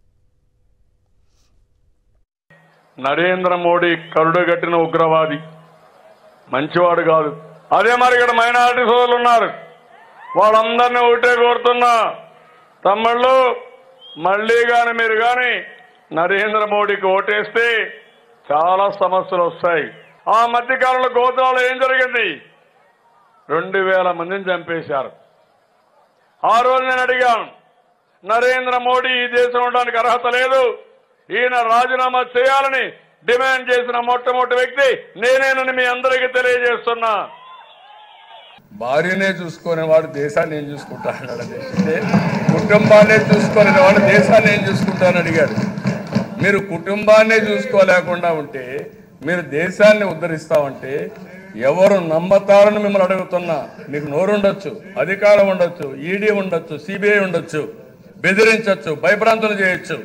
నరేంద్ర మోడీ కరుడుగట్టిన ఉగ్రవాది మంచివాడు కాదు అదే మరి ఇక్కడ మైనారిటీ సోదరులు ఉన్నారు వాళ్ళందరినీ ఒకటే కోరుతున్నా తమ్ముళ్ళు మళ్ళీ గాని మీరు గాని నరేంద్ర మోడీకి ఓటేస్తే చాలా సమస్యలు వస్తాయి ఆ మధ్య కాలంలో గోత్రాలు ఏం జరిగింది రెండు వేల మందిని చంపేశారు ఆ రోజు నేను అడిగాను నరేంద్ర మోడీ ఈ దేశం ఉండడానికి అర్హత లేదు ఈయన రాజీనామా చేయాలని డిమాండ్ చేసిన మొట్టమొదటి వ్యక్తి నేనేనని మీ అందరికీ తెలియజేస్తున్నా భార్యనే చూసుకునే వాడు దేశాన్ని ఏం చూసుకుంటాడు కుటుంబాన్నే చూసుకునే వాడు దేశాన్ని ఏం చూసుకుంటానని అడిగాడు మీరు కుటుంబాన్నే చూసుకోలేకుండా ఉంటే మీరు దేశాన్ని ఉద్ధరిస్తామంటే ఎవరు నమ్మతారని మిమ్మల్ని అడుగుతున్నా మీకు నోరుండొచ్చు అధికారం ఉండొచ్చు ఈడీ ఉండొచ్చు సిబిఐ ఉండొచ్చు బెదిరించవచ్చు భయభ్రాంతులు చేయొచ్చు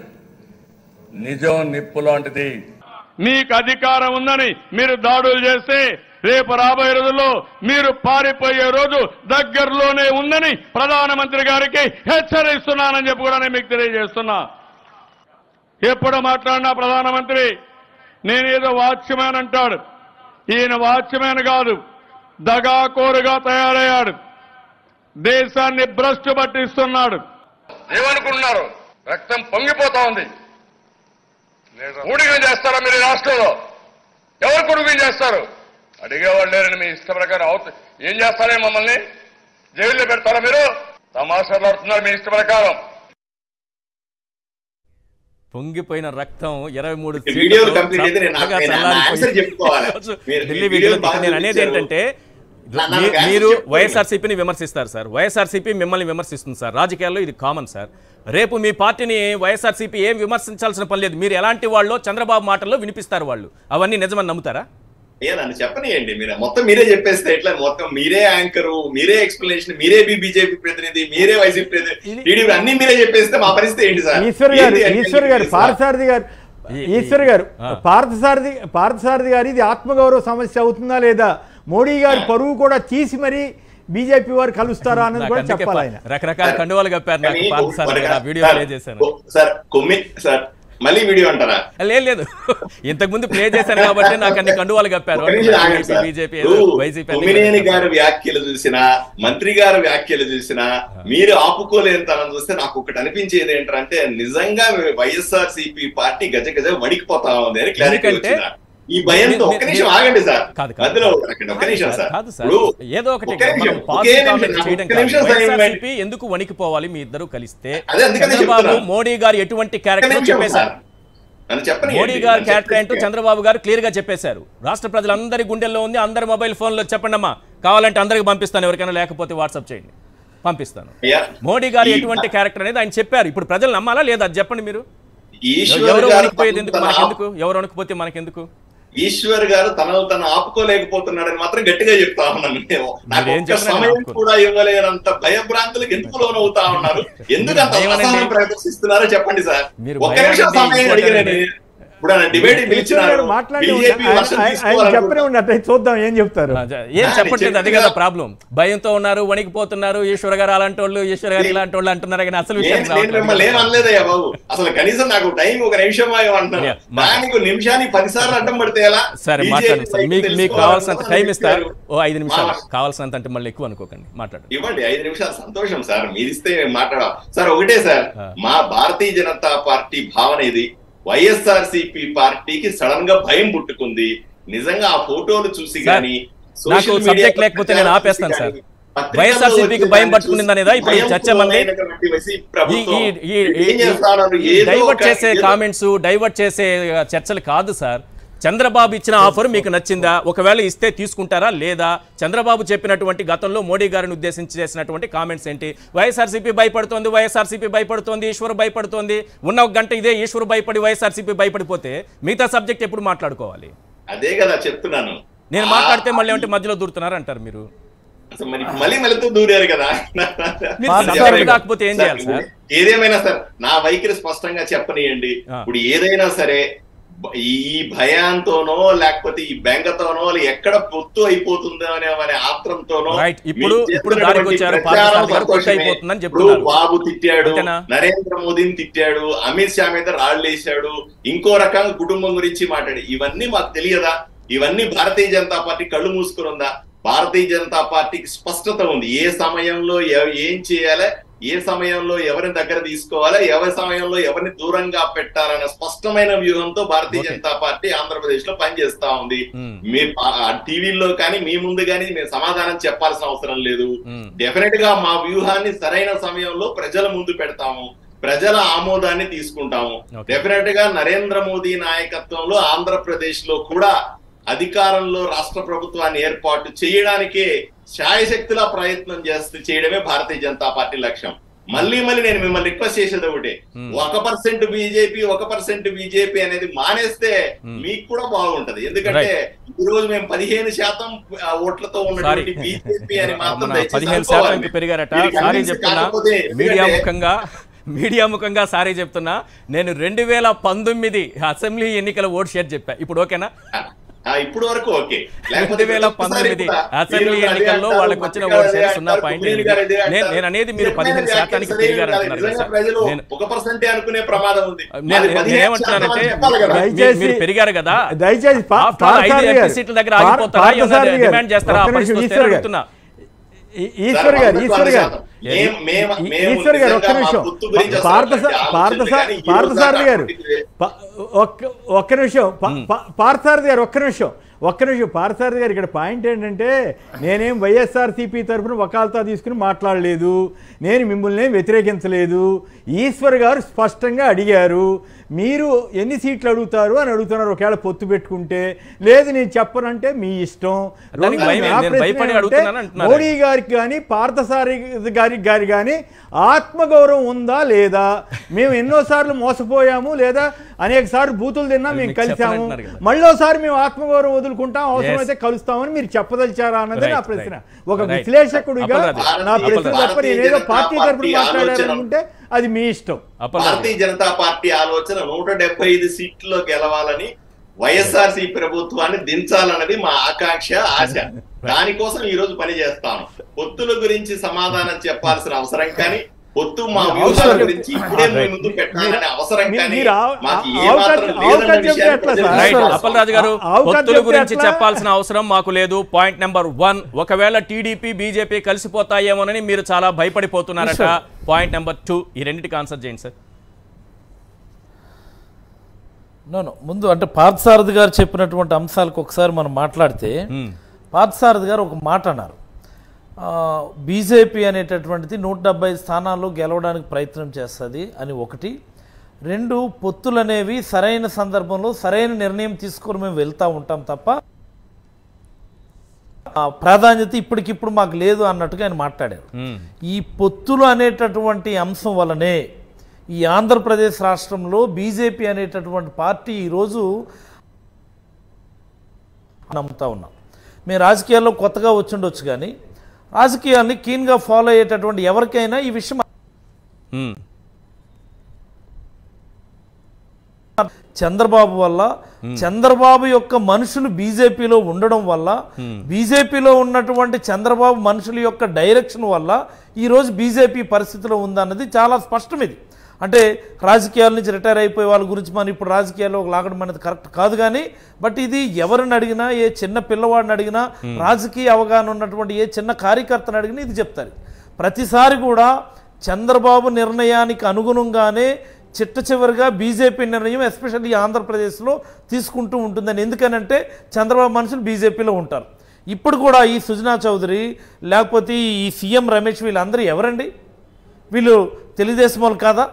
నిజం నిప్పు లాంటిది మీకు అధికారం ఉందని మీరు దాడులు చేస్తే రేపు రాబోయే రోజుల్లో మీరు పారిపోయే రోజు దగ్గరలోనే ఉందని ప్రధానమంత్రి గారికి హెచ్చరిస్తున్నానని చెప్పి కూడా నేను మీకు తెలియజేస్తున్నా ఎప్పుడు మాట్లాడినా ప్రధానమంత్రి నేనేదో వాచ్యమ్యాన్ అంటాడు ఈయన వాచ్యమ్యాన్ కాదు దగాకోరుగా తయారయ్యాడు దేశాన్ని భ్రష్టు పట్టిస్తున్నాడు ఏమనుకుంటున్నారు రక్తం పొంగిపోతా ఉంది ఊడిగం చేస్తారా మీరు ఈ రాష్ట్రంలో ఎవరు కొడుకుని చేస్తారు అడిగేవాళ్ళు లేరని మీ ఇష్ట ప్రకారం అవుత ఏం చేస్తారే మమ్మల్ని జైల్లో పెడతారా మీరు తమాషాలు ఆడుతున్నారు మీ ఇష్ట ప్రకారం పొంగిపోయిన రక్తం ఇరవై మూడు ఈ వీడియోలు కంప్లీట్ అయితే నేను నా- నేను నా ఆన్సర్ చెప్పుకోవాలి. మీరు ఢిల్లీ వీడియోలు వీడియోలు బాగా నేను అనేది చూపించారు. ఏంటంటే నా- నాకు మీ- ఆన్సర్ మీరు చెప్పుకోండి. వైఎస్ఆర్సీపీని విమర్శిస్తారు సార్ వైఎస్ఆర్సీపీ మిమ్మల్ని విమర్శిస్తుంది సార్ రాజకీయాల్లో ఇది కామన్ సార్ రేపు మీ పార్టీని వైఎస్ఆర్సీపీ ఏం విమర్శించాల్సిన పని లేదు మీరు ఎలాంటి వాళ్ళు చంద్రబాబు మాటల్లో వినిపిస్తారు వాళ్ళు అవన్నీ నిజమని నమ్ముతారా అయ్యా నన్ను చెప్పనియండి మీరు మొత్తం మీరే చెప్పేస్తే ఎట్లా మొత్తం మీరే యాంకరు మీరే ఎక్స్ప్లెనేషన్ మీరే బీజేపీ ప్రతినిధి మీరే వైసీపీ ప్రతినిధి టీడీపీ అన్ని మీరే చెప్పేస్తే మా పరిస్థితి ఏంటి సార్ ఈశ్వర్ గారు ఏంటి అంటే ఈశ్వర్ గారు సార్? పార్థసారథి గారు ఈ- ఈశ్వర్ గారు ఆ. పార్థసారథి పార్థసారథి గారు ఇది ఆత్మగౌరవ సమస్య అవుతుందా లేదా మోడీ గారి పరువు కూడా తీసి మరీ బీజేపీ వారు కలుస్తారా అన్నది నాకు కూడా అందుకే చెప్పాలి ప- ఆయన రకరకాల కండువాలు కప్పారు నాకు కానీ పార్థసారథి మరి గారు ఆ వీడియో సార్, ప్లే చేశాను కొ- సార్ కొమ్మి సార్ మళ్ళీ వీడియో అంటారా లేదు లేదు ఇంతకు ముందు ప్లే చేశాను కాబట్టి నాకు అన్ని కండువాలు కప్పారు ఒక్క నిమిషం ఆగండి సార్. బీజేపీ ఇప్పుడు వైసీపీ కొమ్మినేని గారి వ్యాఖ్యలు చూసినా మంత్రి గారి వ్యాఖ్యలు చూసినా మీరు ఆపుకోలేని తనం చూస్తే నాకు ఒకటి అనిపించేది ఏంటంటే నిజంగా వైఎస్ఆర్ సిపి పార్టీ గజ గజ వణికిపోతా ఉంది అని క్లారిటీ ఎందుకంటే వచ్చిందా ఈ భయంతో ఒక్క మీ- నిమిషం మీ- ఆగండి సార్ కాదు, కాదు, మధ్యలో కాదు. ఒకటి ఒక్క నిమిషం సార్ కాదు సార్ ఇప్పుడు ఏదో ఒకటి ఒకే నిమిషం, మనం ఒకే పాజిటివ్ నిమిషం, కామెంట్ నాకు చేయడం ఒక్క కాదు. నిమిషం సమయం ఇవ్వండి. వైఎస్ఆర్సీపీ ఎందుకు వణికిపోవాలి మీ ఇద్దరు కలిస్తే అదే అందుకనే చంద్రబాబు చెప్తున్నా. మోడీ గారు ఎటువంటి ఒక్క క్యారెక్టర్ నిమిషం సార్ చెప్పేశారు నన్ను చెప్పని మోడీ గారు క్యారెక్టర్ ఏంటో చంద్రబాబు గారు క్లియర్ గా చెప్పేశారు రాష్ట్ర ప్రజలందరి గుండెల్లో ఉంది అందరి మొబైల్ ఫోన్లో చెప్పండి అమ్మా కావాలంటే అందరికి పంపిస్తాను ఎవరికైనా లేకపోతే వాట్సాప్ చేయండి పంపిస్తాను మోడీ గారు ఎటువంటి క్యారెక్టర్ అనేది ఆయన చెప్పారు ఇప్పుడు ప్రజలు నమ్మాలా లేదా అది చెప్పండి మీరు ఈశ్వర్ ఎవరు గారు వణికిపోయేది ఎందుకు తన మనకెందుకు ఎవరు వణికిపోతే మనకెందుకు ఈశ్వర్ గారు తనను తను ఆపుకోలేకపోతున్నాడని మాత్రం గట్టిగా చెప్తా ఉన్నాను నేను. నాకు మీరేం ఒక్క చెప్పినా సమయం ఆపుకోను. కూడా ఇవ్వలేనంత భయభ్రాంతులకు ఎందుకు లోనవుతా ఉన్నారు ఎందుకు అంత భయమనండి. అసహనం ప్రదర్శిస్తున్నారో చెప్పండి సార్ మీరు ఒక్క నిమిషం భయమనండి, సమయం ఇంకోటి అడిగిన అనండి. ఇప్పుడు ఆయన డిబేట్ ఈశ్వర్ పిలిచినారు గారు మాట్లాడి బీజేపీ ఆయన- వర్షం ఆయన- ఆయన తీసుకోవాలనుకుంటున్నారు. చెప్పనే ఉండట చూద్దాం ఏం చెప్తారు రాజా, ఏం నా చెప్పట్లేదు అది చెప్పిన- కదా ప్రాబ్లం భయంతో ఉన్నారు వణికిపోతున్నారు ఈశ్వర గారు అలాంటి వాళ్ళు ఈశ్వర గారు ఇలాంటి వాళ్ళు అంటున్నారు కానీ అసలు విషయం నేను నేను మిమ్మల్ని ఏం అనలేదయ్యా బాబు అసలు కనీసం నాకు టైం ఒక నిమిషం అంటున్నాను యా, మా- దానికి ఒక నిమిషానికి పదిసార్లు అడ్డం పడితే ఎలా సరే BJP మాట్లాడండి సార్ మీకు మీకు తెలుసుకోవాలనుకుంటున్నాను కావాల్సినంత టైం ఇస్తారు చెప్పారు. ఓ ఐదు నిమిషాలు మా- కావాల్సినంత అంటే మళ్ళీ ఎక్కువ అనుకోకండి మాట్లాడండి ఇవ్వండి ఐదు నిమిషాలు సంతోషం సార్ మీరిస్తే మేము మాట్లాడాం సార్ ఒకటే సార్ ఆ. మా భారతీయ జనతా పార్టీ భావన ఇది వైఎస్ఆర్ సిపి పార్టీకి సడన్ గా భయం పుట్టుకుంది నిజంగా ఆ ఫోటోలు చూసి సార్, గాని నాకు social subject media లేకపోతే నేను ప్రచారం ఆపేస్తాను చూసి సార్. గాని, పత్రికల్లో వైఎస్ఆర్సీపీకి వచ్చే భయం దాన్ని పట్టుకునిందనేదా ఇప్పుడు ఈ భయం చర్చ మంది? లోనైనటువంటి వైసీపీ ప్రభుత్వం ఈ- ఈ- ఈ- ఏం చేస్తున్నారు? ఈ ఏదో డైవర్ట్ ఒక- చేసే ఏదో- కామెంట్స్ డైవర్ట్ చేసే చర్చలు కాదు సార్ చంద్రబాబు ఇచ్చిన ఆఫర్ మీకు నచ్చిందా ఒకవేళ ఇస్తే తీసుకుంటారా లేదా చంద్రబాబు చెప్పినటువంటి గతంలో మోడీ గారిని ఉద్దేశించి చేసినటువంటి కామెంట్స్ ఏంటి వైఎస్ఆర్సీపీ భయపడుతోంది వైఎస్ఆర్సీపీ భయపడుతోంది ఈశ్వర్ భయపడుతోంది ఉన్న ఒక గంట ఇదే ఈశ్వర్ భయపడి వైఎస్ఆర్సీపీ భయపడిపోతే మిగతా సబ్జెక్ట్ ఎప్పుడు మాట్లాడుకోవాలి అదే కదా చెప్తున్నాను నేను ఆ- మాట్లాడితే మళ్ళీ ఏమంటే మధ్యలో దూరుతున్నారు అంటారు మీరు అసలు మరి మళ్ళీ మళ్ళీతో దూరారు కదా మీరు సార్, సబ్జెక్ట్ కాకపోతే ఏం చేయాలి సార్ ఏదేమైనా సార్ నా వైఖరి స్పష్టంగా చెప్పనియండి ఆ. ఇప్పుడు ఏదైనా సరే బ- ఈ భయాంతోనో లేకపోతే ఈ బెంగతోనో ఎక్కడ పొత్తు అయిపోతుందో అనే అనే ఆత్రంతోనో Right. ఇప్పుడు- మీరు ఇప్పుడు చేస్తున్నటువంటి దారికి వచ్చారు. ప్రచారం పార్థసారథి గారు పొత్తు సంతోషమే. అయిపోతుందని ఇప్పుడు చెప్తున్నారు. బాబు తిట్టాడు అంతేనా? నరేంద్ర మోదీని తిట్టాడు అమిత్ షా మీద రాళ్ళు వేశాడు ఇంకో రకంగా కుటుంబం గురించి మాట్లాడు ఇవన్నీ మాకు తెలియదా ఇవన్నీ భారతీయ జనతా పార్టీ కళ్ళు మూసుకుని ఉందా భారతీయ జనతా పార్టీకి స్పష్టత ఉంది ఏ సమయంలో ఎవ- ఏం చేయాలి ఏ సమయంలో ఎవరిని దగ్గర తీసుకోవాలి ఎవరి సమయంలో ఎవరిని దూరంగా పెట్టాలనే స్పష్టమైన వ్యూహంతో భారతీయ Okay. జనతా పార్టీ ఆంధ్రప్రదేశ్ లో పనిచేస్తా ఉంది Hmm. మీ టీవీల్లో కానీ మీ ముందు కానీ మేము సమాధానం చెప్పాల్సిన అవసరం లేదు Hmm. డెఫినెట్ గా మా వ్యూహాన్ని సరైన సమయంలో ప్రజల ముందు పెడతాము ప్రజల ఆమోదాన్ని తీసుకుంటాము Okay. డెఫినెట్ గా నరేంద్ర మోదీ నాయకత్వంలో ఆంధ్రప్రదేశ్ లో కూడా అధికారంలో రాష్ట్ర ప్రభుత్వాన్ని ఏర్పాటు చేయడానికే శాయశక్తులా ప్రయత్నం చేస్తే చేయడమే భారతీయ జనతా పార్టీ లక్ష్యం మళ్ళీ మళ్ళీ నేను మిమ్మల్ని రిక్వెస్ట్ చేసేది ఒకటి Hmm. ఒక పర్సెంట్ బీజేపీ ఒక పర్సెంట్ బీజేపీ అనేది మానేస్తే Hmm. మీకు కూడా బాగుంటది ఎందుకంటే ఈ రోజు మేము పదిహేను శాతం ఆ, ఓట్లతో ఉన్నటువంటి సారీ బీజేపీ అని మాత్రం మన దయచేసి పదిహేను అనుకోవాలి. శాతంకి పెరిగారట మీరు సారీ convince చెప్తున్నా కాకపోతే మీడియా ఎందుకంటే- ముఖంగా మీడియా ముఖంగా సారీ చెప్తున్నా నేను రెండు వేల పంతొమ్మిది అసెంబ్లీ ఎన్నికల ఓట్ షేర్ చెప్పా ఇప్పుడు ఓకేనా ఆ, ఇప్పుడు వరకు ఓకే రెండు వేల పంతొమ్మిది అసెంబ్లీ ఎన్నికల్లో వాళ్ళకి వచ్చిన ఓట్ షేర్ సున్నా పాయింట్ ఎనిమిది నేను నేను అనేది మీరు పదిహేను శాతానికి పెరిగారు అంటున్నారు కదా సార్ ప్రజలు నేను ఒక పర్సెంటే అనుకునే ప్రమాదం ఉంది నేను అది పదిహేను నేనేమంటున్నానంటే శాతం చెప్పాలి కదా. మీ- మీరు- మీరు పెరిగారు కదా దయచేసి పా- After all, ఐదు పార్థసారథి ఎంపీ గారు, సీట్ల దగ్గర పార్- ఆగిపోతారా ఏమన్నా పార్థసారథి గారు, డిమాండ్ చేస్తారా ఆ ఒక్క నిమిషం, పరిస్థితి వస్తే ఈశ్వర్ గారు. అడుగుతున్నా ఈ- ఈశ్వర్ గారు ఈశ్వర్ గారు మేం- మేం- ఈ- మేము ఈశ్వర్ గారు ఒక్క నిజంగా మా నిమిషం గుర్తు గురించి అసలు పార్థ అలాంటి ఆలోచనలు పార్థ కానీ ఈ రోజు పార్థసారథి దాకా గారు అప్పటికి ప- ఒక్క ఒక్క నిమిషం ప- ప- పార్థసారథి గారు ఒక్క నిమిషం ఒక్క నిమిషం పార్థసారథి గారు ఇక్కడ పాయింట్ ఏంటంటే నేనేం వైఎస్ఆర్సీపీ తరఫున వకాల్తా తీసుకుని మాట్లాడలేదు నేను మిమ్మల్ని ఏం వ్యతిరేకించలేదు ఈశ్వర్ గారు స్పష్టంగా అడిగారు మీరు ఎన్ని సీట్లు అడుగుతారు అని అడుగుతున్నారు ఒకవేళ పొత్తు పెట్టుకుంటే లేదు నేను చెప్పనంటే మీ ఇష్టం దానికి రెండోది భయం నా ఏంది? నేను ప్రశ్న భయపడి ఏంటంటే, అడుగుతున్నాను అంటున్నారు. మోడీ గారికి కానీ పార్థసారి గారికి గారి కానీ ఆత్మగౌరవం ఉందా లేదా మేము ఎన్నోసార్లు మోసపోయాము లేదా అనేక సార్లు బూతులు తిన్నా అది మేము మీకు కలిసాము చెప్పనంటున్నారు కదా. మళ్ళోసారి మేము ఆత్మగౌరవం వదులుకుంటాం అవసరమైతే Yes. కలుస్తామని మీరు చెప్పదలిచారా అన్నది నా Right, ప్రశ్న right. ఒక Right. విశ్లేషకుడిగా అప్పలరాజు. నా ప్రశ్న అప్పలరాజు. తప్ప నేనేదో పార్టీ తరఫున భారతీయ మాట్లాడారనుకుంటే అది మీ ఇష్టం అప్పలరాజు భారతీయ జనతా పార్టీ ఆలోచన నూట డెబ్బై ఐదు సీట్లో గెలవాలని వైఎస్ఆర్సీ ప్రభుత్వాన్ని దించాలన్నది మా ఆకాంక్ష ఆశ దానికోసం ఈ రోజు పని చేస్తాను పొత్తుల గురించి సమాధానం చెప్పాల్సిన అవసరం కానీ పొత్తు మా వ్యూహాల అవసరం- గురించి ఇప్పుడే మీ ముందు పెట్టాలనే అవసరం మీరు- కానీ మీరు ఆవ- మాకు ఏ అవకాశం- మాత్రం లేదన్న అవకాశం విషయాన్ని ఎట్లా సార్? ప్రజలకు రైట్ అవసరం- అప్పలరాజు గారు ఆ- అవకాశం పొత్తుల చెప్తే గురించి ఎట్లా? చెప్పాల్సిన అవసరం మాకు లేదు పాయింట్ నెంబర్ వన్ ఒకవేళ టీడీపీ బీజేపీ కలిసిపోతాయేమోనని మీరు చాలా భయపడిపోతున్నారట పాయింట్ నెంబర్ టూ ఈ రెండింటికి ఆన్సర్ చేయండి సార్ నో ముందు అంటే పార్థసారథి గారు చెప్పినటువంటి అంశాలకు ఒకసారి మనం మాట్లాడితే పార్థసారథి గారు ఒక మాట అన్నారు ఆ, బీజేపీ అనేటటువంటిది నూట డెబ్బై స్థానాల్లో గెలవడానికి ప్రయత్నం చేస్తుంది అని ఒకటి రెండు పొత్తులు అనేవి సరైన సందర్భంలో సరైన నిర్ణయం తీసుకొని మేము వెళ్తూ ఉంటాం తప్ప ఆ, ప్రాధాన్యత ఇప్పటికిప్పుడు మాకు లేదు అన్నట్టుగా ఆయన మాట్లాడారు ఈ పొత్తులు అనేటటువంటి అంశం వలనే ఈ ఆంధ్రప్రదేశ్ రాష్ట్రంలో బీజేపీ అనేటటువంటి పార్టీ ఈరోజు నమ్ముతా ఉన్నాం మేము రాజకీయాల్లో కొత్తగా వచ్చిండొచ్చు కానీ రాజకీయాల్ని కీన్గా ఫాలో అయ్యేటటువంటి ఎవరికైనా ఈ విషయం మ్మ్. చంద్రబాబు వల్ల చంద్రబాబు యొక్క మనుషులు బీజేపీలో ఉండడం వల్ల బీజేపీలో ఉన్నటువంటి చంద్రబాబు మనుషుల యొక్క డైరెక్షన్ వల్ల ఈరోజు బీజేపీ పరిస్థితిలో ఉందన్నది చాలా స్పష్టం ఇది అంటే రాజకీయాల నుంచి రిటైర్ అయిపోయే వాళ్ళ గురించి మనం ఇప్పుడు రాజకీయాల్లో లాగడం అనేది కరెక్ట్ కాదు కానీ బట్ ఇది ఎవరిని అడిగినా ఏ చిన్న పిల్లవాడిని అడిగినా రాజకీయ అవగాహన ఉన్నటువంటి ఏ చిన్న కార్యకర్తను అడిగినా ఇది చెప్తారు ప్రతిసారి కూడా చంద్రబాబు నిర్ణయానికి అనుగుణంగానే చిట్ట చివరిగా బీజేపీ నిర్ణయం ఎస్పెషల్లీ ఆంధ్రప్రదేశ్లో తీసుకుంటూ ఉంటుందని ఎందుకనంటే చంద్రబాబు మనుషులు బీజేపీలో ఉంటారు ఇప్పుడు కూడా ఈ సుజనా చౌదరి లేకపోతే ఈ సీఎం రమేష్ వీళ్ళందరూ ఎవరండి వీళ్ళు తెలుగుదేశం వాళ్ళు కాదా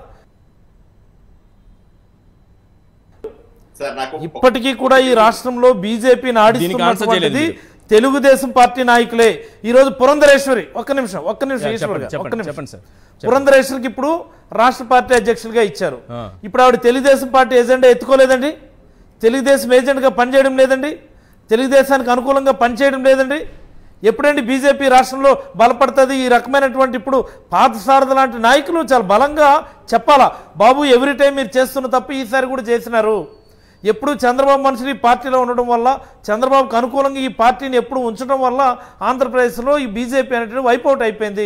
సార్ నాకు ఇప్పటికీ కూడా ఈ రాష్ట్రంలో బీజేపీని దీనికి ఆన్సర్ చేయలేదు ఆడిస్తున్నటువంటిది మీరు. తెలుగుదేశం పార్టీ నాయకులే ఈ రోజు పురంధరేశ్వరి ఒక్క నిమిషం ఒక్క నిమిషం యా, ఈశ్వర్ చెప్పండి, గారు, ఒక్క చెప్పండి, నిమిషం. చెప్పండి సార్. పురంధరేశ్వరికి ఇప్పుడు రాష్ట్ర పార్టీ అధ్యక్షులుగా ఇచ్చారు ఆ. ఇప్పుడు ఆవిడ తెలుగుదేశం పార్టీ ఎజెండా ఎత్తుకోలేదండి తెలుగుదేశం ఏజెంట్గా పనిచేయడం లేదండి తెలుగుదేశానికి అనుకూలంగా పనిచేయడం లేదండి ఎప్పుడండి బీజేపీ రాష్ట్రంలో బలపడుతుంది ఈ రకమైనటువంటి ఇప్పుడు పార్థసారథ లాంటి నాయకులు చాలా బలంగా చెప్పాలా బాబు ఎవ్రీ టైం మీరు చేస్తున్న తప్పు ఈసారి కూడా చేసినారు ఎప్పుడు చంద్రబాబు మనుషులు ఈ పార్టీలో ఉండడం వల్ల చంద్రబాబుకు అనుకూలంగా ఈ పార్టీని ఎప్పుడు ఉంచడం వల్ల ఆంధ్రప్రదేశ్లో ఈ బీజేపీ అనేటువంటి వైపౌట్ అయిపోయింది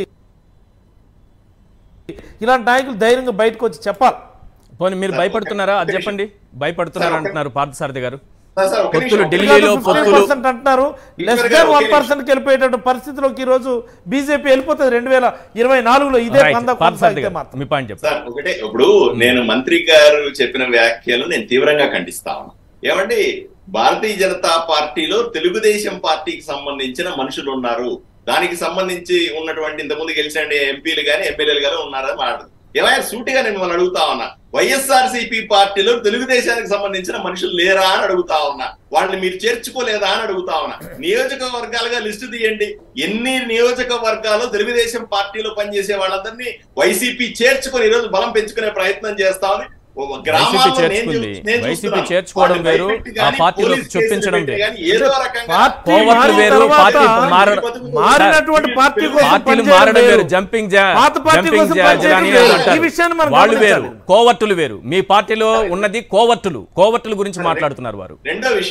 ఇలాంటి నాయకులు ధైర్యంగా బయటకు వచ్చి చెప్పాలి పోనీ మీరు భయపడుతున్నారా అది చెప్పండి భయపడుతున్నారా అంటున్నారు పార్థసారథి గారు సార్, సార్, ఒక్క పొత్తులు నిమిషం. ఢిల్లీలో పొత్తులు పర్సెంట్ అంటున్నారు లెస్ ఈశ్వర్ దాన్ గారు, వన్ ఒకే పర్సెంట్ వెళ్ళిపోయేటటువంటి పరిస్థితిలోకి ఈ రోజు బీజేపీ వెళ్ళిపోతుంది రెండు వేల ఇరవై నాలుగులో ఇదే రైట్ పందా పార్థసారథి కొనసాగితే గారు మాత్రం మీ పాయింట్ చెప్పండి సార్ ఒకటే ఇప్పుడు నేను మంత్రి గారు చెప్పిన వ్యాఖ్యలు నేను తీవ్రంగా ఖండిస్తా ఉన్నా ఏమండి భారతీయ జనతా పార్టీలో తెలుగుదేశం పార్టీకి సంబంధించిన మనుషులు ఉన్నారు దానికి సంబంధించి ఉన్నటువంటి ఇంతకుముందు గెలిచిన ఎంపీలు గాని ఎమ్మెల్యేలు గాని ఉన్నారని మాట్లాడు ఏమైనా సూటిగా నేను మిమ్మల్ని అడుగుతా ఉన్నా వైఎస్ఆర్ పార్టీలో తెలుగుదేశానికి సంబంధించిన మనుషులు లేరా అని అడుగుతా ఉన్నా వాళ్ళని మీరు చేర్చుకోలేదా అని అడుగుతా ఉన్నా నియోజకవర్గాలుగా లిస్టు తీయండి ఎన్ని నియోజకవర్గాలు తెలుగుదేశం పార్టీలో పనిచేసే వాళ్ళందరినీ వైసీపీ చేర్చుకొని ఈరోజు బలం పెంచుకునే ప్రయత్నం చేస్తా ఉంది ఓ గ్రామాల్లో వైసీపీ నేను చేర్చుకుంది. చూ- నేను వైసీపీ చూస్తున్నాను. చేర్చుకోవడం వాళ్ళని వేరు, భయపెట్టి ఆ కానీ, పార్టీలోకి పోలీస్ చొప్పించడం కేసులు పెట్టి వేరు. కానీ ఏదో రకంగా పార్టీ కోవట్లు మారిన వేరు, తర్వాత పార్టీ మార- మారినటువంటి పార్టీ కోసం పార్టీలు పనిచేయడం మారడం వేరు వేరు. జంపింగ్ జా- పాత పార్టీ జంపింగ్ కోసం జా- పనిచేయడం జరాని వేరు. అంటారు. ఈ విషయాన్ని మనం వాళ్ళు వేరు గమనించాలి. కోవట్టులు వేరు మీ పార్టీలో ఉన్నది కోవట్టులు కోవట్టుల గురించి మాట్లాడుతున్నారు వారు రెండో విషయం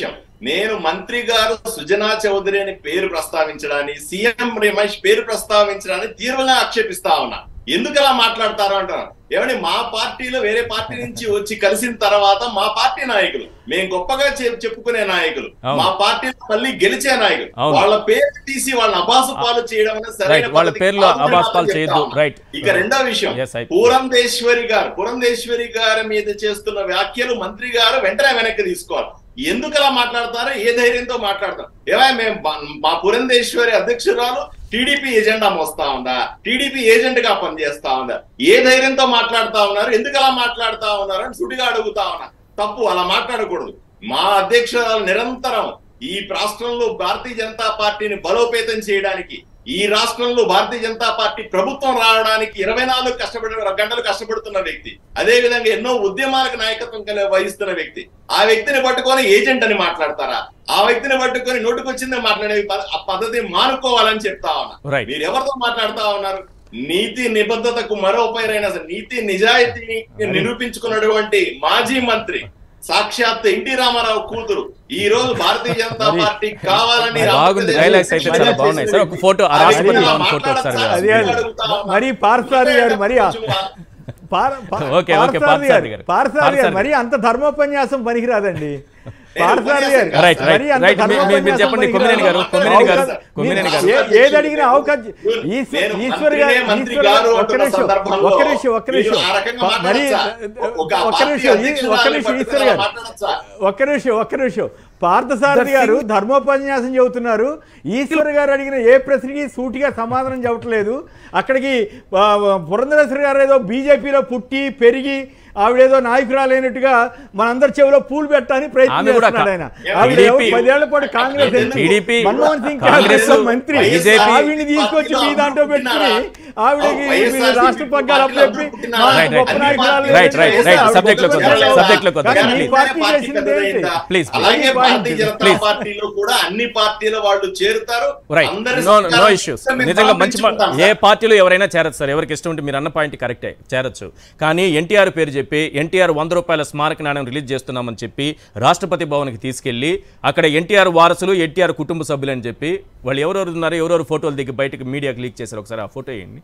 నేను మంత్రి గారు సుజనా చౌదరి అని పేరు ప్రస్తావించడాన్ని సీఎం రమేష్ పేరు ప్రస్తావించడాన్ని తీవ్రంగా ఆక్షేపిస్తా ఉన్నా ఎందుకు అలా మాట్లాడతారు అంటారు ఏమని మా పార్టీలో వేరే పార్టీ నుంచి వచ్చి కలిసిన తర్వాత మా పార్టీ నాయకులు మేము గొప్పగా చె- చెప్పుకునే నాయకులు అవును. మా పార్టీలో మళ్ళీ గెలిచే నాయకులు అవును. వాళ్ళ పేరు తీసి వాళ్ళని అబాసు పాలు చేయడం అనేది సరైన Right. వాళ్ళ పద్ధతి పేర్లు కాదని అబాసు పాలు మాత్రం చేయొద్దు. చెప్తా ఉన్నా. Right. ఇక రెండో విషయం Yes, I- పురంధేశ్వరి గారు పురంధేశ్వరి గారి మీద చేస్తున్న వ్యాఖ్యలు మంత్రి గారు వెంటనే వెనక్కి తీసుకోవాలి ఎందుకు అలా మాట్లాడతారో ఏ ధైర్యంతో మాట్లాడతారు ఏమై మేము బ- మా పురంధేశ్వరి అధ్యక్షురాలు టీడీపీ ఎజెండా మోస్తా ఉందా టీడీపీ ఏజెంట్ గా పనిచేస్తా ఉందా ఏ ధైర్యంతో మాట్లాడుతా ఉన్నారు ఎందుకు అలా మాట్లాడుతా ఉన్నారు అని సుడిగా అడుగుతా ఉన్నా తప్పు అలా మాట్లాడకూడదు మా అధ్యక్షురాలు నిరంతరం ఈ రాష్ట్రంలో భారతీయ జనతా పార్టీని బలోపేతం చేయడానికి ఈ రాష్ట్రంలో భారతీయ జనతా పార్టీ ప్రభుత్వం రావడానికి ఇరవై నాలుగు కష్టపడి గంటలు కష్టపడుతున్న వ్యక్తి అదే విధంగా ఎన్నో ఉద్యమాలకు నాయకత్వం కల- వహిస్తున్న వ్యక్తి ఆ వ్యక్తిని పట్టుకొని ఏజెంట్ అని మాట్లాడతారా ఆ వ్యక్తిని పట్టుకొని నోటుకొచ్చిందే మాట్లాడే ప- ఆ పద్ధతి మానుకోవాలని చెప్తా ఉన్నా Right. మీరు ఎవరితో మాట్లాడుతా ఉన్నారు నీతి నిబద్ధతకు మరో పైరైన నీతి నిజాయితీని నిరూపించుకున్నటువంటి మాజీ మంత్రి సాక్షాత్ ఎన్టీ రామారావు కూతురు ఈ రోజు భారతీయ జనతా పార్టీ కావాలని బాగుంది డైలాగ్స్ అయితే చాలా బాగున్నాయి సార్ ఒక ఫోటో ఆ రాష్ట్రపతి భవన్ ఫోటో ఒకసారి అది వేయాలి. కాదు. మరి పార్థసారథి గారు మరి ఆ- పార్- పా- ఓకే, ఓకే, పార్థసారథి పార్థసారథి గారు గారు. పార్థసారథి గారు పార్థసారథి మరి అంత ధర్మోపన్యాసం పనికిరాదండి పార్థసారథి గారు రైట్, రైట్, మరి అంత రైట్. మీ- మీ- మీరు ధర్మోపన్యాసం చెప్పండి, పనికిరాదు. కొమ్మినేని గారు, కొమ్మినేని గారు, అవకాశం- కొమ్మినేని గారు. ఏ- ఏది అడిగినా అవకాశం ఈశ్వర్ నేను ఈశ్వర్ గారు మంత్రినే మంత్రి ఈశ్వర్ గారు గారు ఒక్క అంటున్న నిమిషం సందర్భంలో ఒక్క నిమిషం ఒక్క మీరు నిమిషం ఆ రకంగా ప- మరి మాట్లాడొచ్చా? ఒక ఒక్క పార్టీ నిమిషం ఈ- ఒక్క అధ్యక్షురాలిని నిమిషం ఈశ్వర్ పట్టుకొని గారు మాట్లాడొచ్చా? ఒక్క నిమిషం ఒక్క నిమిషం పార్థసారథి గారు ధర్మోపన్యాసం చెబుతున్నారు ఈశ్వర్ గారు అడిగిన ఏ ప్రశ్నకి సూటిగా సమాధానం చెప్పట్లేదు అక్కడికి ఆ, పురంధరేశ్వరి గారు ఏదో బీజేపీలో పుట్టి పెరిగి ఆవిడేదో నాయకురాలైనట్టుగా మనందరి చెవిలో పూలు పెట్టడానికి ప్రయత్నం ఆమె కూడా చేస్తున్నాడు ఆయన కా- ఆవిడ ఏవో TDP పదేళ్ల పాటు కాంగ్రెస్ ఎంపీ. TDP, మన్మోహన్ సింగ్ కాంగ్రెస్, కాంగ్రెస్ మంత్రి BJP, ఆవిడని తీసుకొచ్చి మీ దాంట్లో పెట్టుకుని ఆవిడకి వైఎస్ఆర్ మీరు రాష్ట్ర పగ్గాలు అప్పచెప్పి పుట్టినారా? మాకు రైట్, గొప్ప రైట్. నాయకురాలు రైట్, రైట్, లేదని రైట్. ఆవిడ సబ్జెక్ట్ లోకి గొప్ప వద్దాం. నాయకురాలు. సబ్జెక్ట్ లోకి వద్దాం. కానీ మీ ప్లీజ్. పార్టీ చేసింది ఏంటి? Please, please. అలాగే ప్లీజ్. భారతీయ జనతా ప్లీజ్. పార్టీలో కూడా అన్ని పార్టీల వాళ్ళు చేరుతారు రైట్ అందరి నో నో సహకారం ఇష్యూస్ మేము నిజంగా మంచి మా- భావించుకుంటాం ఏ సార్. పార్టీలో ఎవరైనా చేరచ్చు సార్ ఎవరికి ఇష్టం ఉంటే మీరు అన్న పాయింట్ కరెక్టే చేరొచ్చు కానీ ఎన్టీఆర్ పేరు చెప్పి ఎన్టీఆర్ వంద రూపాయల స్మారక నాణ్యం రిలీజ్ చేస్తున్నామని చెప్పి రాష్ట్రపతి భవన్కి తీసుకెళ్లి అక్కడ ఎన్టీఆర్ వారసులు ఎన్టీఆర్ కుటుంబ సభ్యులు అని చెప్పి వాళ్ళు ఎవరెవరు ఉన్నారు ఎవరెవరు ఫోటోలు దిగి బయటకు మీడియాకి లీక్ చేశారు ఒకసారి ఆ ఫోటో వేయండి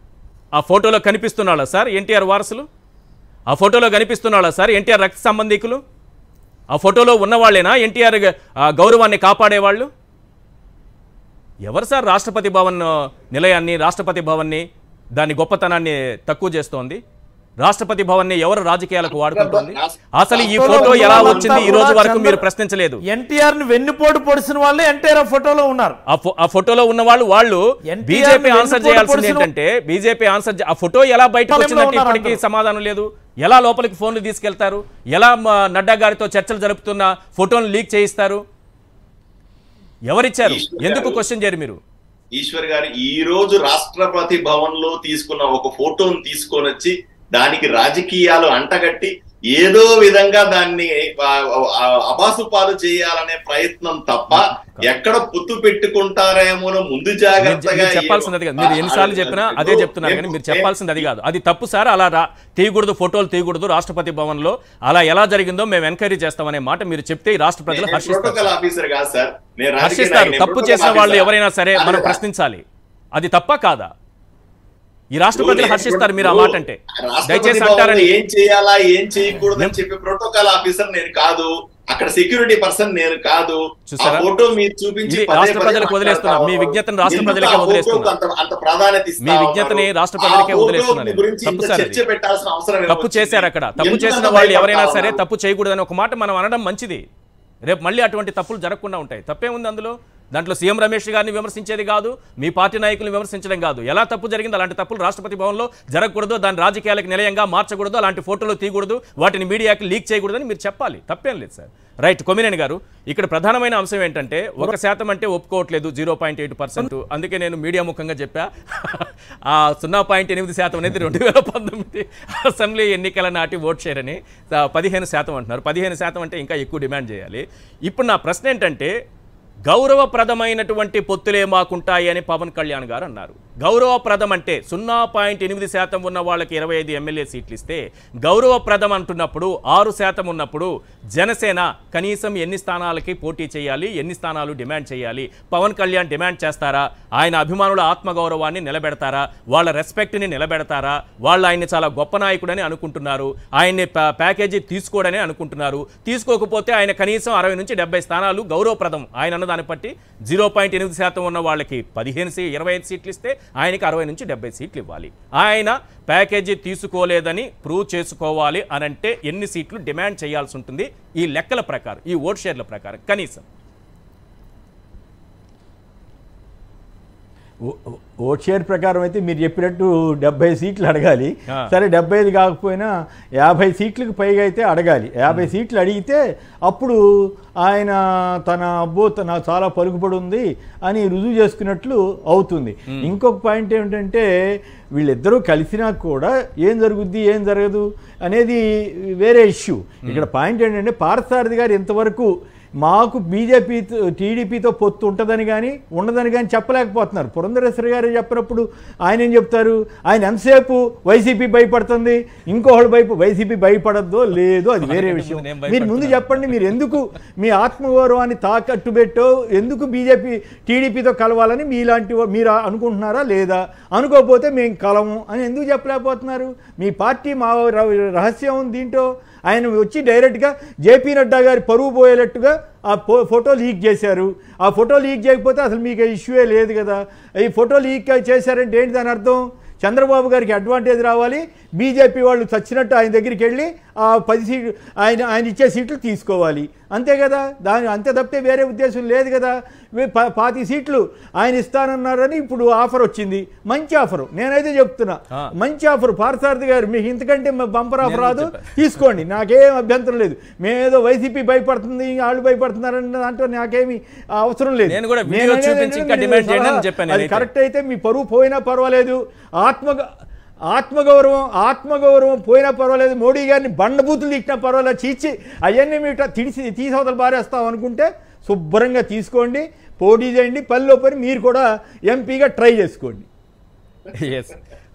ఆ ఫోటోలో కనిపిస్తున్నాడా సార్ ఎన్టీఆర్ వారసులు ఆ ఫోటోలో కనిపిస్తున్నాడా సార్ ఎన్టీఆర్ రక్త సంబంధికులు ఆ ఫోటోలో ఉన్నవాళ్ళేనా ఎన్టీఆర్ గ- ఆ గౌరవాన్ని కాపాడేవాళ్ళు ఎవరు సార్ రాష్ట్రపతి భవన్ నిలయాన్ని రాష్ట్రపతి భవన్ని దాని గొప్పతనాన్ని తక్కువ చేస్తోంది రాష్ట్రపతి భవన్ని ఎవరు రాజకీయాలకు వాడుకుంటోంది అసలు ఈ ఫోటో ఎలా వచ్చింది ఈ రోజు వరకు మీరు ప్రశ్నించలేదు ఎన్టీఆర్ ని వెన్నుపోటు పొడిచిన వాళ్ళే ఎన్టీఆర్ ఆ ఫోటోలో ఉన్నారు ఆ ఫో- ఆ ఫోటోలో ఉన్న వాళ్ళు వాళ్ళు NTR బీజేపీ ని ఆన్సర్ వెన్నుపోటు చేయాల్సింది పొడిచిన- ఏంటంటే బీజేపీ ఆన్సర్ చే- ఆ ఫోటో ఎలా బయటకు పొలంలో వచ్చిందంటే ఉన్నారు ఇప్పటికీ అందరూ. సమాధానం లేదు ఎలా లోపలికి ఫోన్లు తీసుకెళ్తారు ఎలా మా నడ్డా గారితో చర్చలు జరుపుతున్న ఫోటోను లీక్ చేయిస్తారు ఎవరిచ్చారు ఈశ్వర్ ఎందుకు గారు. క్వశ్చన్ చేయరు మీరు ఈశ్వర్ గారు ఈ రోజు రాష్ట్రపతి భవన్ లో తీసుకున్న ఒక ఫోటోను తీసుకొని వచ్చి దానికి రాజకీయాలు అంటగట్టి ఏదో విధంగా దాన్ని ఆ, ఆ, అబాసు పాలు చేయాలనే ప్రయత్నం తప్ప ఎక్కడ పొత్తు పెట్టుకుంటారేమో ముందు మీరు జాగ్రత్తగా మీరు చెప్పాల్సింది అది కాదు మీరు ఎన్నిసార్లు చెప్పినా అదే చెప్తున్నారు కానీ మీరు చెప్పాల్సింది అది కాదు అది తప్పు సార్ అలా రా తీయకూడదు ఫోటోలు తీయకూడదు రాష్ట్రపతి భవన్లో అలా ఎలా జరిగిందో మేము ఎంక్వైరీ చేస్తామనే మాట మీరు చెప్తే ఈ రాష్ట్ర ప్రజలు హర్షిస్తారు ప్రోటోకాల్ ఆఫీసర్ కాదు సార్ నేను రాజకీయ హర్షిస్తారు నాయకుడిని, తప్పు ప్రోటోకాల్ చేసిన వాళ్ళు ఆఫీసర్. ఎవరైనా సరే మనం అదే. ప్రశ్నించాలి అది తప్ప కాదా ఈ రాష్ట్ర ఇప్పుడు ప్రజలు నేను హర్షిస్తారు మీరు ఆ ఇప్పుడు మాట అంటే రాష్ట్రపతి దయచేసి భవన్లో అంటారని ఏం చేయాలా ఏం చేయకూడదు అని చెప్పి ప్రోటోకాల్ ఆఫీసర్ నేను కాదు అక్కడ సెక్యూరిటీ పర్సన్ నేను కాదు ఆ చూసారా? ఫోటో మీరు చూపించి ఇది పదే రాష్ట్ర పదే ప్రజలకు వదిలేస్తున్నా. మాట్లాడతా మీ ఉన్నారు. విజ్ఞతని రాష్ట్ర ఎందుకు ప్రజలకే ఆ ఫోటోకు వదిలేస్తున్నా. అంత అంత ప్రాధాన్యత ఇస్తా మీ విజ్ఞతని ఉన్నారు? రాష్ట్ర ఆ ప్రజలకే ఫోటో వదిలేస్తున్నా నేను. గురించి తప్పు ఇంత సార్ చర్చ అది. పెట్టాల్సిన అవసరం తప్పు ఏమొచ్చింది? చేశారు అక్కడ తప్పు ఎందుకు చేసిన అంత వాళ్ళు భయపడతా ఎవరైనా సరే ఉన్నారు? తప్పు చేయకూడదని ఒక మాట మనం అనడం మంచిది రేపు మళ్ళీ అటువంటి తప్పులు జరగకుండా ఉంటాయి తప్పేముంది అందులో దాంట్లో సీఎం రమేష్ గారిని విమర్శించేది కాదు మీ పార్టీ నాయకులను విమర్శించడం కాదు ఎలా తప్పు జరిగింది అలాంటి తప్పులు రాష్ట్రపతి భవన్లో జరగకూడదు దాని రాజకీయాలకు నిలయంగా మార్చకూడదు అలాంటి ఫోటోలు తీయకూడదు వాటిని మీడియాకి లీక్ చేయకూడదని మీరు చెప్పాలి తప్పేం లేదు సార్ రైట్ కొమినేని గారు ఇక్కడ ప్రధానమైన అంశం ఏంటంటే ఒక శాతం అంటే ఒప్పుకోవట్లేదు జీరో పాయింట్ ఎయిట్ పర్సెంట్ అందుకే నేను మీడియా ముఖంగా చెప్పా ఆ సున్నా పాయింట్ ఎనిమిది శాతం అనేది రెండు వేల పంతొమ్మిది అసెంబ్లీ ఎన్నికల నాటి ఓట్ షేర్ అని ఆ, పదిహేను శాతం అంటున్నారు పదిహేను శాతం అంటే ఇంకా ఎక్కువ డిమాండ్ చేయాలి ఇప్పుడు నా ప్రశ్న ఏంటంటే గౌరవప్రదమైనటువంటి పొత్తులే మాకుంటాయి అని పవన్ కళ్యాణ్ గారు అన్నారు గౌరవప్రదం అంటే సున్నా పాయింట్ ఎనిమిది శాతం ఉన్న వాళ్ళకి ఇరవై ఐదు ఎమ్మెల్యే సీట్లు ఇస్తే గౌరవప్రదం అంటున్నప్పుడు ఆరు శాతం ఉన్నప్పుడు జనసేన కనీసం ఎన్ని స్థానాలకి పోటీ చేయాలి ఎన్ని స్థానాలు డిమాండ్ చేయాలి పవన్ కళ్యాణ్ డిమాండ్ చేస్తారా ఆయన అభిమానుల ఆత్మగౌరవాన్ని నిలబెడతారా వాళ్ళ రెస్పెక్ట్ని నిలబెడతారా వాళ్ళు ఆయన్ని చాలా గొప్ప నాయకుడని అనుకుంటున్నారు ఆయన్ని ప్యా- ప్యాకేజీ తీసుకోడని అనుకుంటున్నారు తీసుకోకపోతే ఆయన కనీసం అరవై నుంచి డెబ్బై స్థానాలు గౌరవప్రదం ఆయన అన్న దాన్ని బట్టి జీరో పాయింట్ ఎనిమిది శాతం ఉన్న వాళ్ళకి పదిహేను సీ ఇరవై ఐదు సీట్లు ఇస్తే ఆయనకి అరవై నుంచి డెబ్బై సీట్లు ఇవ్వాలి ఆయన ప్యాకేజీ తీసుకోలేదని ప్రూవ్ చేసుకోవాలి అనంటే ఎన్ని సీట్లు డిమాండ్ చేయాల్సి ఉంటుంది ఈ లెక్కల ప్రకారం ఈ ఓట్ షేర్ల ప్రకారం కనీసం ఓ- ఓ- ఓట్ షేర్ ప్రకారం అయితే మీరు చెప్పినట్టు డెబ్బై సీట్లు అడగాలి ఆ. సరే డెబ్బై ఐదు కాకపోయినా యాభై సీట్లకు పైగా అయితే అడగాలి యాభై సీట్లు అడిగితే అప్పుడు ఆయన తన అబ్బో తన చాలా పలుకుబడి ఉంది అని రుజువు చేసుకున్నట్లు అవుతుంది ఇంకొక పాయింట్ ఏమిటంటే వీళ్ళిద్దరూ కలిసినా కూడా ఏం జరుగుద్ది ఏం జరగదు అనేది వేరే ఇష్యూ ఇక్కడ పాయింట్ ఏంటంటే పార్థసారథి గారు ఇంతవరకు మాకు బీజేపీ టీడీపీతో పొత్తు ఉంటుందని కానీ ఉండదని కానీ చెప్పలేకపోతున్నారు పురంధరేశ్వరి గారు చెప్పినప్పుడు ఆయన ఏం చెప్తారు ఆయన ఎంతసేపు వైసీపీ భయపడుతుంది ఇంకోళ్ళు భయప వైసీపీ భయపడద్దో లేదో అది వేరే విషయం నేను మీరు ముందు చెప్పండి మీరు ఎందుకు మీ ఆత్మగౌరవాన్ని తాకట్టు పెట్టో ఎందుకు బీజేపీ టీడీపీతో కలవాలని మీలాంటి వా- మీరు అనుకుంటున్నారా లేదా అనుకోకపోతే మేము కలము అని ఎందుకు చెప్పలేకపోతున్నారు మీ పార్టీ మా ర- రహస్యం ఉంది దీంట్లో ఆయన వచ్చి డైరెక్ట్గా జేపీ నడ్డా గారి పరువు పోయేటట్టుగా ఆ ఫో ఫోటో లీక్ చేశారు ఆ ఫోటో లీక్ చేయకపోతే అసలు మీకు ఇష్యూయే లేదు కదా ఈ ఫోటో లీక్ చేశారంటే ఏంటి దాని అర్థం చంద్రబాబు గారికి అడ్వాంటేజ్ రావాలి బీజేపీ వాళ్ళు చచ్చినట్టు ఆయన దగ్గరికి వెళ్ళి ఆ పది సీట్లు ఆయన ఆయన ఇచ్చే సీట్లు తీసుకోవాలి అంతే కదా దాని అంతే తప్పితే వేరే ఉద్దేశం లేదు కదా వే- పా- పాతి సీట్లు ఆయన ఇస్తానన్నారని ఇప్పుడు ఆఫర్ వచ్చింది మంచి ఆఫర్ నేనైతే చెప్తున్నా ఆ. మంచి ఆఫర్ పార్థసారథి గారు మీకు ఇంతకంటే బంపర్ ఆఫర్ నేను రాదు చెప్పా. తీసుకోండి నాకేం అభ్యంతరం లేదు మేమేదో వైసీపీ భయపడుతుంది వాళ్ళు భయపడుతున్నారని దాంట్లో నాకేమి అవసరం లేదు నేను కూడా వీడియో నేను అనేది చూపించి ఇంకా ఏంటంటే డిమాండ్ చేయండి అని సలహా, చెప్పాను అది నేనైతే. కరెక్ట్ అయితే మీ పరువు పోయినా పర్వాలేదు ఆత్మ ఆత్మగౌరవం ఆత్మగౌరవం పోయినా పర్వాలేదు మోడీ గారిని బండబూతులు తిట్టినా పర్వాలేదు చీచి అవన్నీ మీరు తీసి తీసవతలు బారేస్తాం అనుకుంటే శుభ్రంగా తీసుకోండి పోటీ చేయండి పనిలో పని మీరు కూడా ఎంపీగా ట్రై చేసుకోండి ఎస్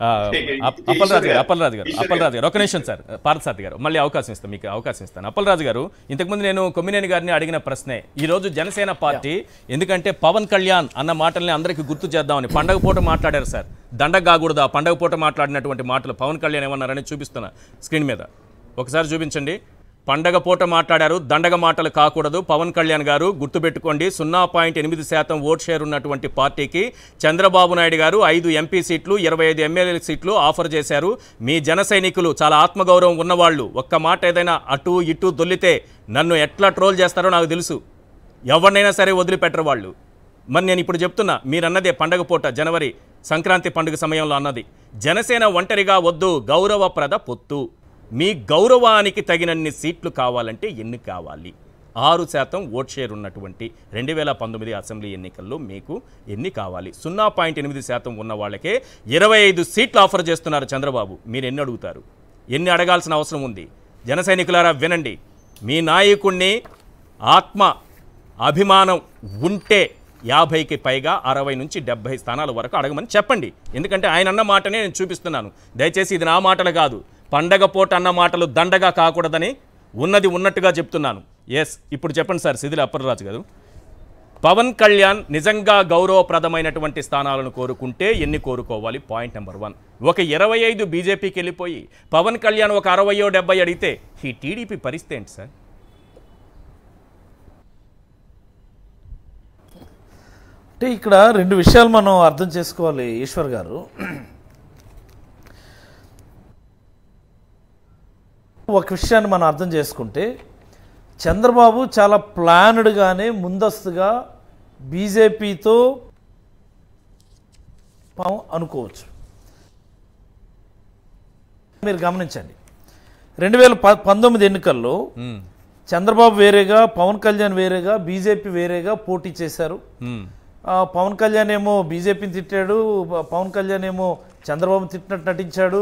అప్పలరాజు గారు అప్పలరాజు గారు అప్పలరాజు గారు ఒక నిమిషం సార్ పార్థసారథి గారు మళ్ళీ అవకాశం ఇస్తాను మీకు అవకాశం ఇస్తాను అప్పలరాజు గారు ఇంతకుముందు నేను కొమ్మినేని గారిని అడిగిన ప్రశ్నే ఈ రోజు జనసేన పార్టీ ఎందుకంటే పవన్ కళ్యాణ్ అన్న మాటల్ని అందరికీ గుర్తు చేద్దామని పండగ పూట మాట్లాడారు సార్ దండగ కాకూడదు ఆ పండగ పూట మాట్లాడినటువంటి మాటలు పవన్ కళ్యాణ్ ఏమన్నారని చూపిస్తున్నా స్క్రీన్ మీద ఒకసారి చూపించండి పండగ పూట మాట్లాడారు దండగ మాటలు కాకూడదు పవన్ కళ్యాణ్ గారు గుర్తుపెట్టుకోండి సున్నా పాయింట్ ఎనిమిది శాతం ఓట్ షేర్ ఉన్నటువంటి పార్టీకి చంద్రబాబు నాయుడు గారు ఐదు ఎంపీ సీట్లు ఇరవై ఐదు ఎమ్మెల్యే సీట్లు ఆఫర్ చేశారు మీ జన సైనికులు చాలా ఆత్మగౌరవం ఉన్నవాళ్ళు ఒక్క మాట ఏదైనా అటు ఇటు దొల్లితే నన్ను ఎట్లా ట్రోల్ చేస్తారో నాకు తెలుసు ఎవరినైనా సరే వదిలిపెట్టరు వాళ్ళు మరి నేను ఇప్పుడు చెప్తున్నా మీరన్నదే పండగ పూట జనవరి సంక్రాంతి పండుగ సమయంలో అన్నది జనసేన ఒంటరిగా వద్దు గౌరవప్రద పొత్తు మీ గౌరవానికి తగినన్ని సీట్లు కావాలంటే ఎన్ని కావాలి ఆరు శాతం ఓట్ షేర్ ఉన్నటువంటి రెండు వేల పంతొమ్మిది అసెంబ్లీ ఎన్నికల్లో మీకు ఎన్ని కావాలి సున్నా పాయింట్ ఎనిమిది శాతం ఉన్న వాళ్ళకే ఇరవై ఐదు సీట్లు ఆఫర్ చేస్తున్నారు చంద్రబాబు మీరు ఎన్ని అడుగుతారు ఎన్ని అడగాల్సిన అవసరం ఉంది జన సైనికులారా వినండి మీ నాయకుణ్ణి ఆత్మ అభిమానం ఉంటే యాభైకి పైగా అరవై నుంచి డెబ్బై స్థానాల వరకు అడగమని చెప్పండి ఎందుకంటే ఆయన అన్న మాటనే నేను చూపిస్తున్నాను దయచేసి ఇది నా మాటలు కాదు పండగ పూట అన్న మాటలు దండగా కాకూడదని ఉన్నది ఉన్నట్టుగా చెప్తున్నాను ఎస్ ఇప్పుడు చెప్పండి సార్ సిదిలి అప్పలరాజు గారు పవన్ కళ్యాణ్ నిజంగా గౌరవప్రదమైనటువంటి స్థానాలను కోరుకుంటే ఎన్ని కోరుకోవాలి పాయింట్ నెంబర్ వన్ ఒక ఇరవై ఐదు బీజేపీకి వెళ్ళిపోయి పవన్ కళ్యాణ్ ఒక అరవయో డెబ్బై అడిగితే ఈ టీడీపీ పరిస్థితి ఏంటి సార్ అంటే ఇక్కడ రెండు విషయాలు మనం అర్థం చేసుకోవాలి ఈశ్వర్ గారు ఒక విషయాన్ని మనం అర్థం చేసుకుంటే చంద్రబాబు చాలా ప్లాన్డ్గానే ముందస్తుగా బీజేపీతో మనం అనుకోవచ్చు మీరు గమనించండి రెండు వేల ప పంతొమ్మిది ఎన్నికల్లో చంద్రబాబు వేరేగా పవన్ కళ్యాణ్ వేరేగా బీజేపీ వేరేగా పోటీ చేశారు మ్మ్. ఆ, పవన్ కళ్యాణ్ ఏమో బీజేపీని తిట్టాడు ప- పవన్ కళ్యాణ్ ఏమో చంద్రబాబు తిట్టినట్టు నటించాడు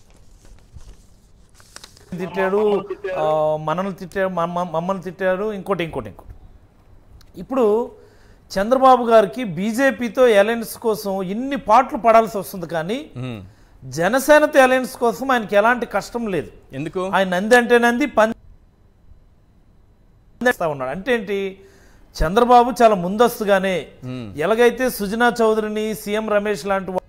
తిట్టాడు ఆ, మనల్ని తిట్టాడు మమ్మ- మమ్మల్ని తిట్టాడు ఇంకోటి ఇంకోటి ఇంకోటి ఇప్పుడు చంద్రబాబు గారికి బీజేపీతో అలయన్స్ కోసం ఇన్ని పాటలు పడాల్సి వస్తుంది కానీ మ్మ్. జనసేనతో అలయన్స్ కోసం ఆయనకి ఎలాంటి కష్టం లేదు ఎందుకు ఆయన నంది అంటే నంది పంది చేస్తా ఉన్నాడు అంటే ఏంటి చంద్రబాబు చాలా ముందస్తుగానే ఎలాగైతే సుజనా చౌదరిని సీఎం రమేష్ లాంటి వా-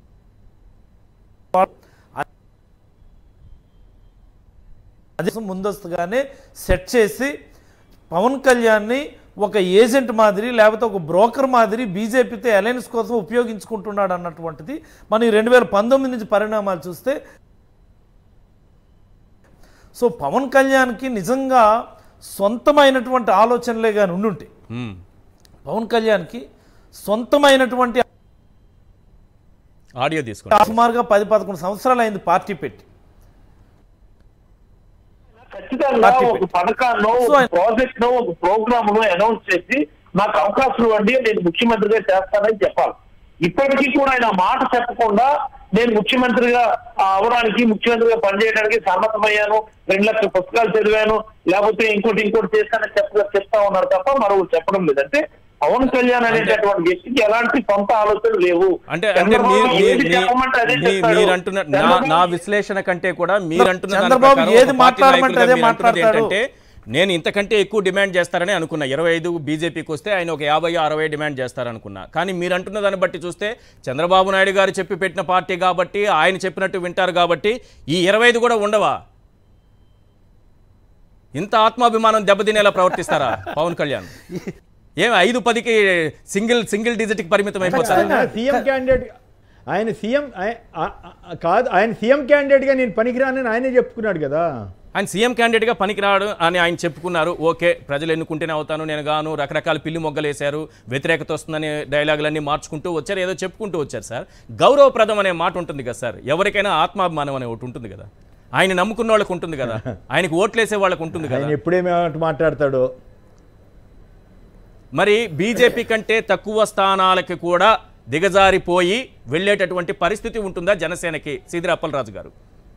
అది ముందస్తుగానే సెట్ చేసి పవన్ కళ్యాణ్ని ఒక ఏజెంట్ మాదిరి లేకపోతే ఒక బ్రోకర్ మాదిరి బీజేపీతో అలయన్స్ కోసం ఉపయోగించుకుంటున్నాడు అన్నటువంటిది మనం ఈ రెండు వేల పంతొమ్మిది నుంచి పరిణామాలు చూస్తే సో పవన్ కళ్యాణ్కి నిజంగా సొంతమైనటువంటి ఆలోచనలే కానీ ఉండుంటే మ్మ్. పవన్ కళ్యాణ్కి సొంతమైనటువంటి ఆడియో తీసుకోండి సుమారుగా పది పదకొండు సంవత్సరాలు అయింది పార్టీ పెట్టి ఖచ్చితంగా పార్టీ ఒక పథకాన్నో సో ఒక ఆయన- ప్రాజెక్ట్ నో ఒక ప్రోగ్రామ్ నో అనౌన్స్ చేసి నాకు అవకాశం ఇవ్వండి నేను ముఖ్యమంత్రిగా చేస్తానని చెప్పాలి ఇప్పటికీ కూడా ఆయన ఆ మాట చెప్పకుండా నేను ముఖ్యమంత్రిగా ఆ, అవడానికి ముఖ్యమంత్రిగా పనిచేయడానికి సమ్మతమయ్యాను రెండు లక్షల పుస్తకాలు చదివాను లేకపోతే ఇంకోటి ఇంకోటి చేస్తానని చెప్ప చెప్తా ఉన్నారు తప్ప మరొకటి చెప్పడం లేదంటే పవన్ కళ్యాణ్ అనేటటువంటి వ్యక్తికి ఎలాంటి సొంత ఆలోచనలు లేవు అంటే అంటే చంద్రబాబు మీరు ఏది చెప్పమంటే అదే మీ- చెప్తాడు. మీరు అంటున్న నా చంద్రబాబు నా విశ్లేషణ కంటే కూడా మీరు అంటున్న దాని చంద్రబాబు ప్రకారం ఏది ఒక పార్టీ మాట్లాడమంటే నాయకుడిగా అదే మీరు అంటున్నది మాట్లాడతాడు. ఏంటంటే నేను ఇంతకంటే ఎక్కువ డిమాండ్ చేస్తారని అనుకున్నా ఇరవై ఐదు బీజేపీకి వస్తే ఆయన ఒక యాభై అరవై డిమాండ్ చేస్తారనుకున్నా కానీ మీరు అంటున్న దాన్ని బట్టి చూస్తే చంద్రబాబు నాయుడు గారు చెప్పి పెట్టిన పార్టీ కాబట్టి ఆయన చెప్పినట్టు వింటారు కాబట్టి ఈ ఇరవై ఐదు కూడా ఉండవా ఇంత ఆత్మాభిమానం దెబ్బతినేలా ప్రవర్తిస్తారా పవన్ కళ్యాణ్ ఏం ఐదు పదికి సింగిల్ సింగిల్ డిజిట్కి పరిమితం అయిపోతారా ఆయన సీఎం క్యాండిడేట్ ఆయన సీఎం ఆయ- ఆ- ఆ- కాదు ఆయన సీఎం క్యాండిడేట్గా నేను పనికిరానని ఆయనే చెప్పుకున్నాడు కదా ఆయన సీఎం క్యాండిడేట్గా పనికిరాడు అని ఆయన చెప్పుకున్నారు ఓకే ప్రజలు ఎన్నుకుంటేనే అవుతాను నేను గాను రకరకాల పిల్లి మొగ్గలేశారు వ్యతిరేకత వస్తుందని డైలాగులన్నీ మార్చుకుంటూ వచ్చారు ఏదో చెప్పుకుంటూ వచ్చారు సార్ గౌరవప్రదం అనే మాట ఉంటుంది కదా సార్ ఎవరికైనా ఆత్మాభిమానం అనే ఒకటి ఉంటుంది కదా ఆయన నమ్ముకున్న వాళ్ళకు ఉంటుంది కదా ఆయనకు ఓట్లేసే వాళ్ళకు ఉంటుంది కదా ఆయన ఎప్పుడేమి మాట్లాడతాడో మరి బీజేపీ కంటే తక్కువ స్థానాలకి కూడా దిగజారిపోయి వెళ్ళేటటువంటి పరిస్థితి ఉంటుందా జనసేనకి సీదిరి అప్పలరాజు గారు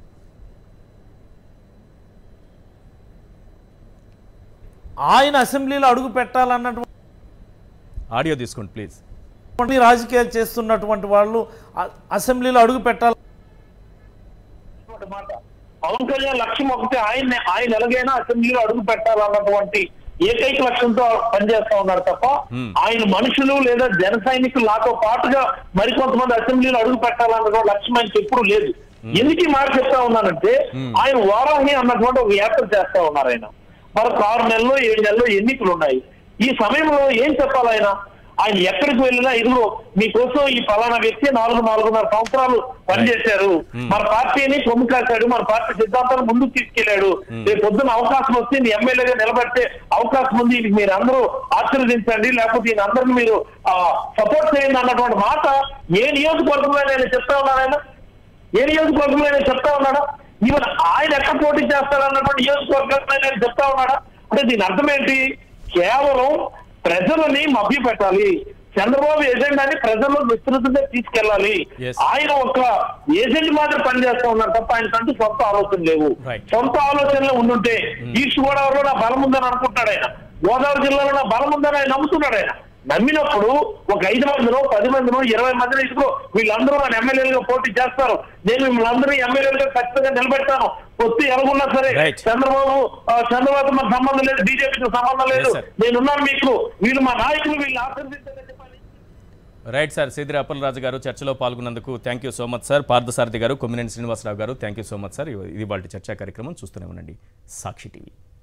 ఆయన అసెంబ్లీలో అడుగు పెట్టాలన్నటువంటి ఆడియో తీసుకోండి ప్లీజ్ రాజకీయాలు చేస్తున్నటువంటి వాళ్ళు అ- అసెంబ్లీలో అడుగు పెట్టాలి అన్నటువంటి మాట పవన్ కళ్యాణ్ లక్ష్యం ఒకటి ఆయన ఆయన ఎలాగైనా అసెంబ్లీలో అడుగు పెట్టాలన్నటువంటి ఏకైక లక్ష్యంతో పనిచేస్తా ఉన్నారు తప్ప ఆయన మనుషులు లేదా జన సైనికులు నాతో పాటుగా మరికొంతమంది అసెంబ్లీలో అడుగు పెట్టాలన్నటువంటి లక్ష్యం ఆయనకి ఎప్పుడు లేదు ఎందుకు ఈ మాట చెప్తా ఉన్నానంటే ఆయన వారాహి అన్నటువంటి ఒక యాత్ర చేస్తా ఉన్నారు ఆయన మరొక ఆరు నెలలు ఏడు నెలలు ఎన్నికలు ఉన్నాయి ఈ సమయంలో ఏం చెప్పాలి ఆయన ఆయన ఎక్కడికి వెళ్ళినా ఇదిగో మీకోసం ఈ ఫలానా వ్యక్తి నాలుగు నాలుగున్నర సంవత్సరాలు పనిచేశారు మన పార్టీని కొమ్ము కాశాడు మన పార్టీ సిద్ధాంతాన్ని ముందుకు తీసుకెళ్లాడు రేపు పొద్దున అవకాశం వస్తే నీ ఎమ్మెల్యేగా నిలబెట్టే అవకాశం ఉంది ఇది మీరు అందరూ ఆశీర్వదించండి లేకపోతే ఈయన అందరిని మీరు సపోర్ట్ చేయండి అన్నటువంటి మాట ఏ నియోజకవర్గంలో నేను చెప్తా ఉన్నాను ఆయన ఏ నియోజకవర్గంలో నేను చెప్తా ఉన్నాడా ఈవెన్ ఆయన ఎక్కడ పోటీ చేస్తాడన్నటువంటి నియోజకవర్గంలో నేను చెప్తా ఉన్నాడా అంటే దీని అర్థం ఏంటి కేవలం ప్రజలని మభ్య పెట్టాలి చంద్రబాబు ఎజెండాని ప్రజల్లో విస్తృతంగా తీసుకెళ్ళాలి Yes. ఆయన ఒక ఏజెంట్ మాత్రం పనిచేస్తా ఉన్నారు తప్ప ఆయనకంటూ సొంత ఆలోచన లేవు Right. సొంత ఆలోచనలు ఉండుంటే ఈస్ట్ గోదావరిలో నా బలం ఉందని అనుకుంటాడు ఆయన గోదావరి జిల్లాలో నా బలం ఉందని ఆయన నమ్ముతున్నాడు ఆయన నమ్మినప్పుడు ఒక ఐదు మందినో పది మందినో ఇరవై మందినో ఇదిగో వీళ్ళందరూ మన ఎమ్మెల్యేలుగా పోటీ చేస్తారు నేను మిమ్మల్ని అందరూ ఎమ్మెల్యేలుగా ఖచ్చితంగా నిలబెడతాను పొత్తు ఎలాగున్నా సరే Right. చంద్రబాబు ఆ, చంద్రబాబు మనకు సంబంధం లేదు బీజేపీతో సంబంధం లేదు Yes, sir. నేనున్నాను మీకు వీళ్ళు మా నాయకులు వీళ్ళు ఆశీర్వదించాలని చెప్పాలి రైట్ సార్ సీదిరి అప్పలరాజు గారు చర్చలో పాల్గొన్నందుకు thank you so much sir Parthasarathi garu Kommineni Srinivasarao garu thank you so much sir ఇది వాళ్ళ చర్చా కార్యక్రమం చూస్తూనే ఉండండి సాక్షి టీవీ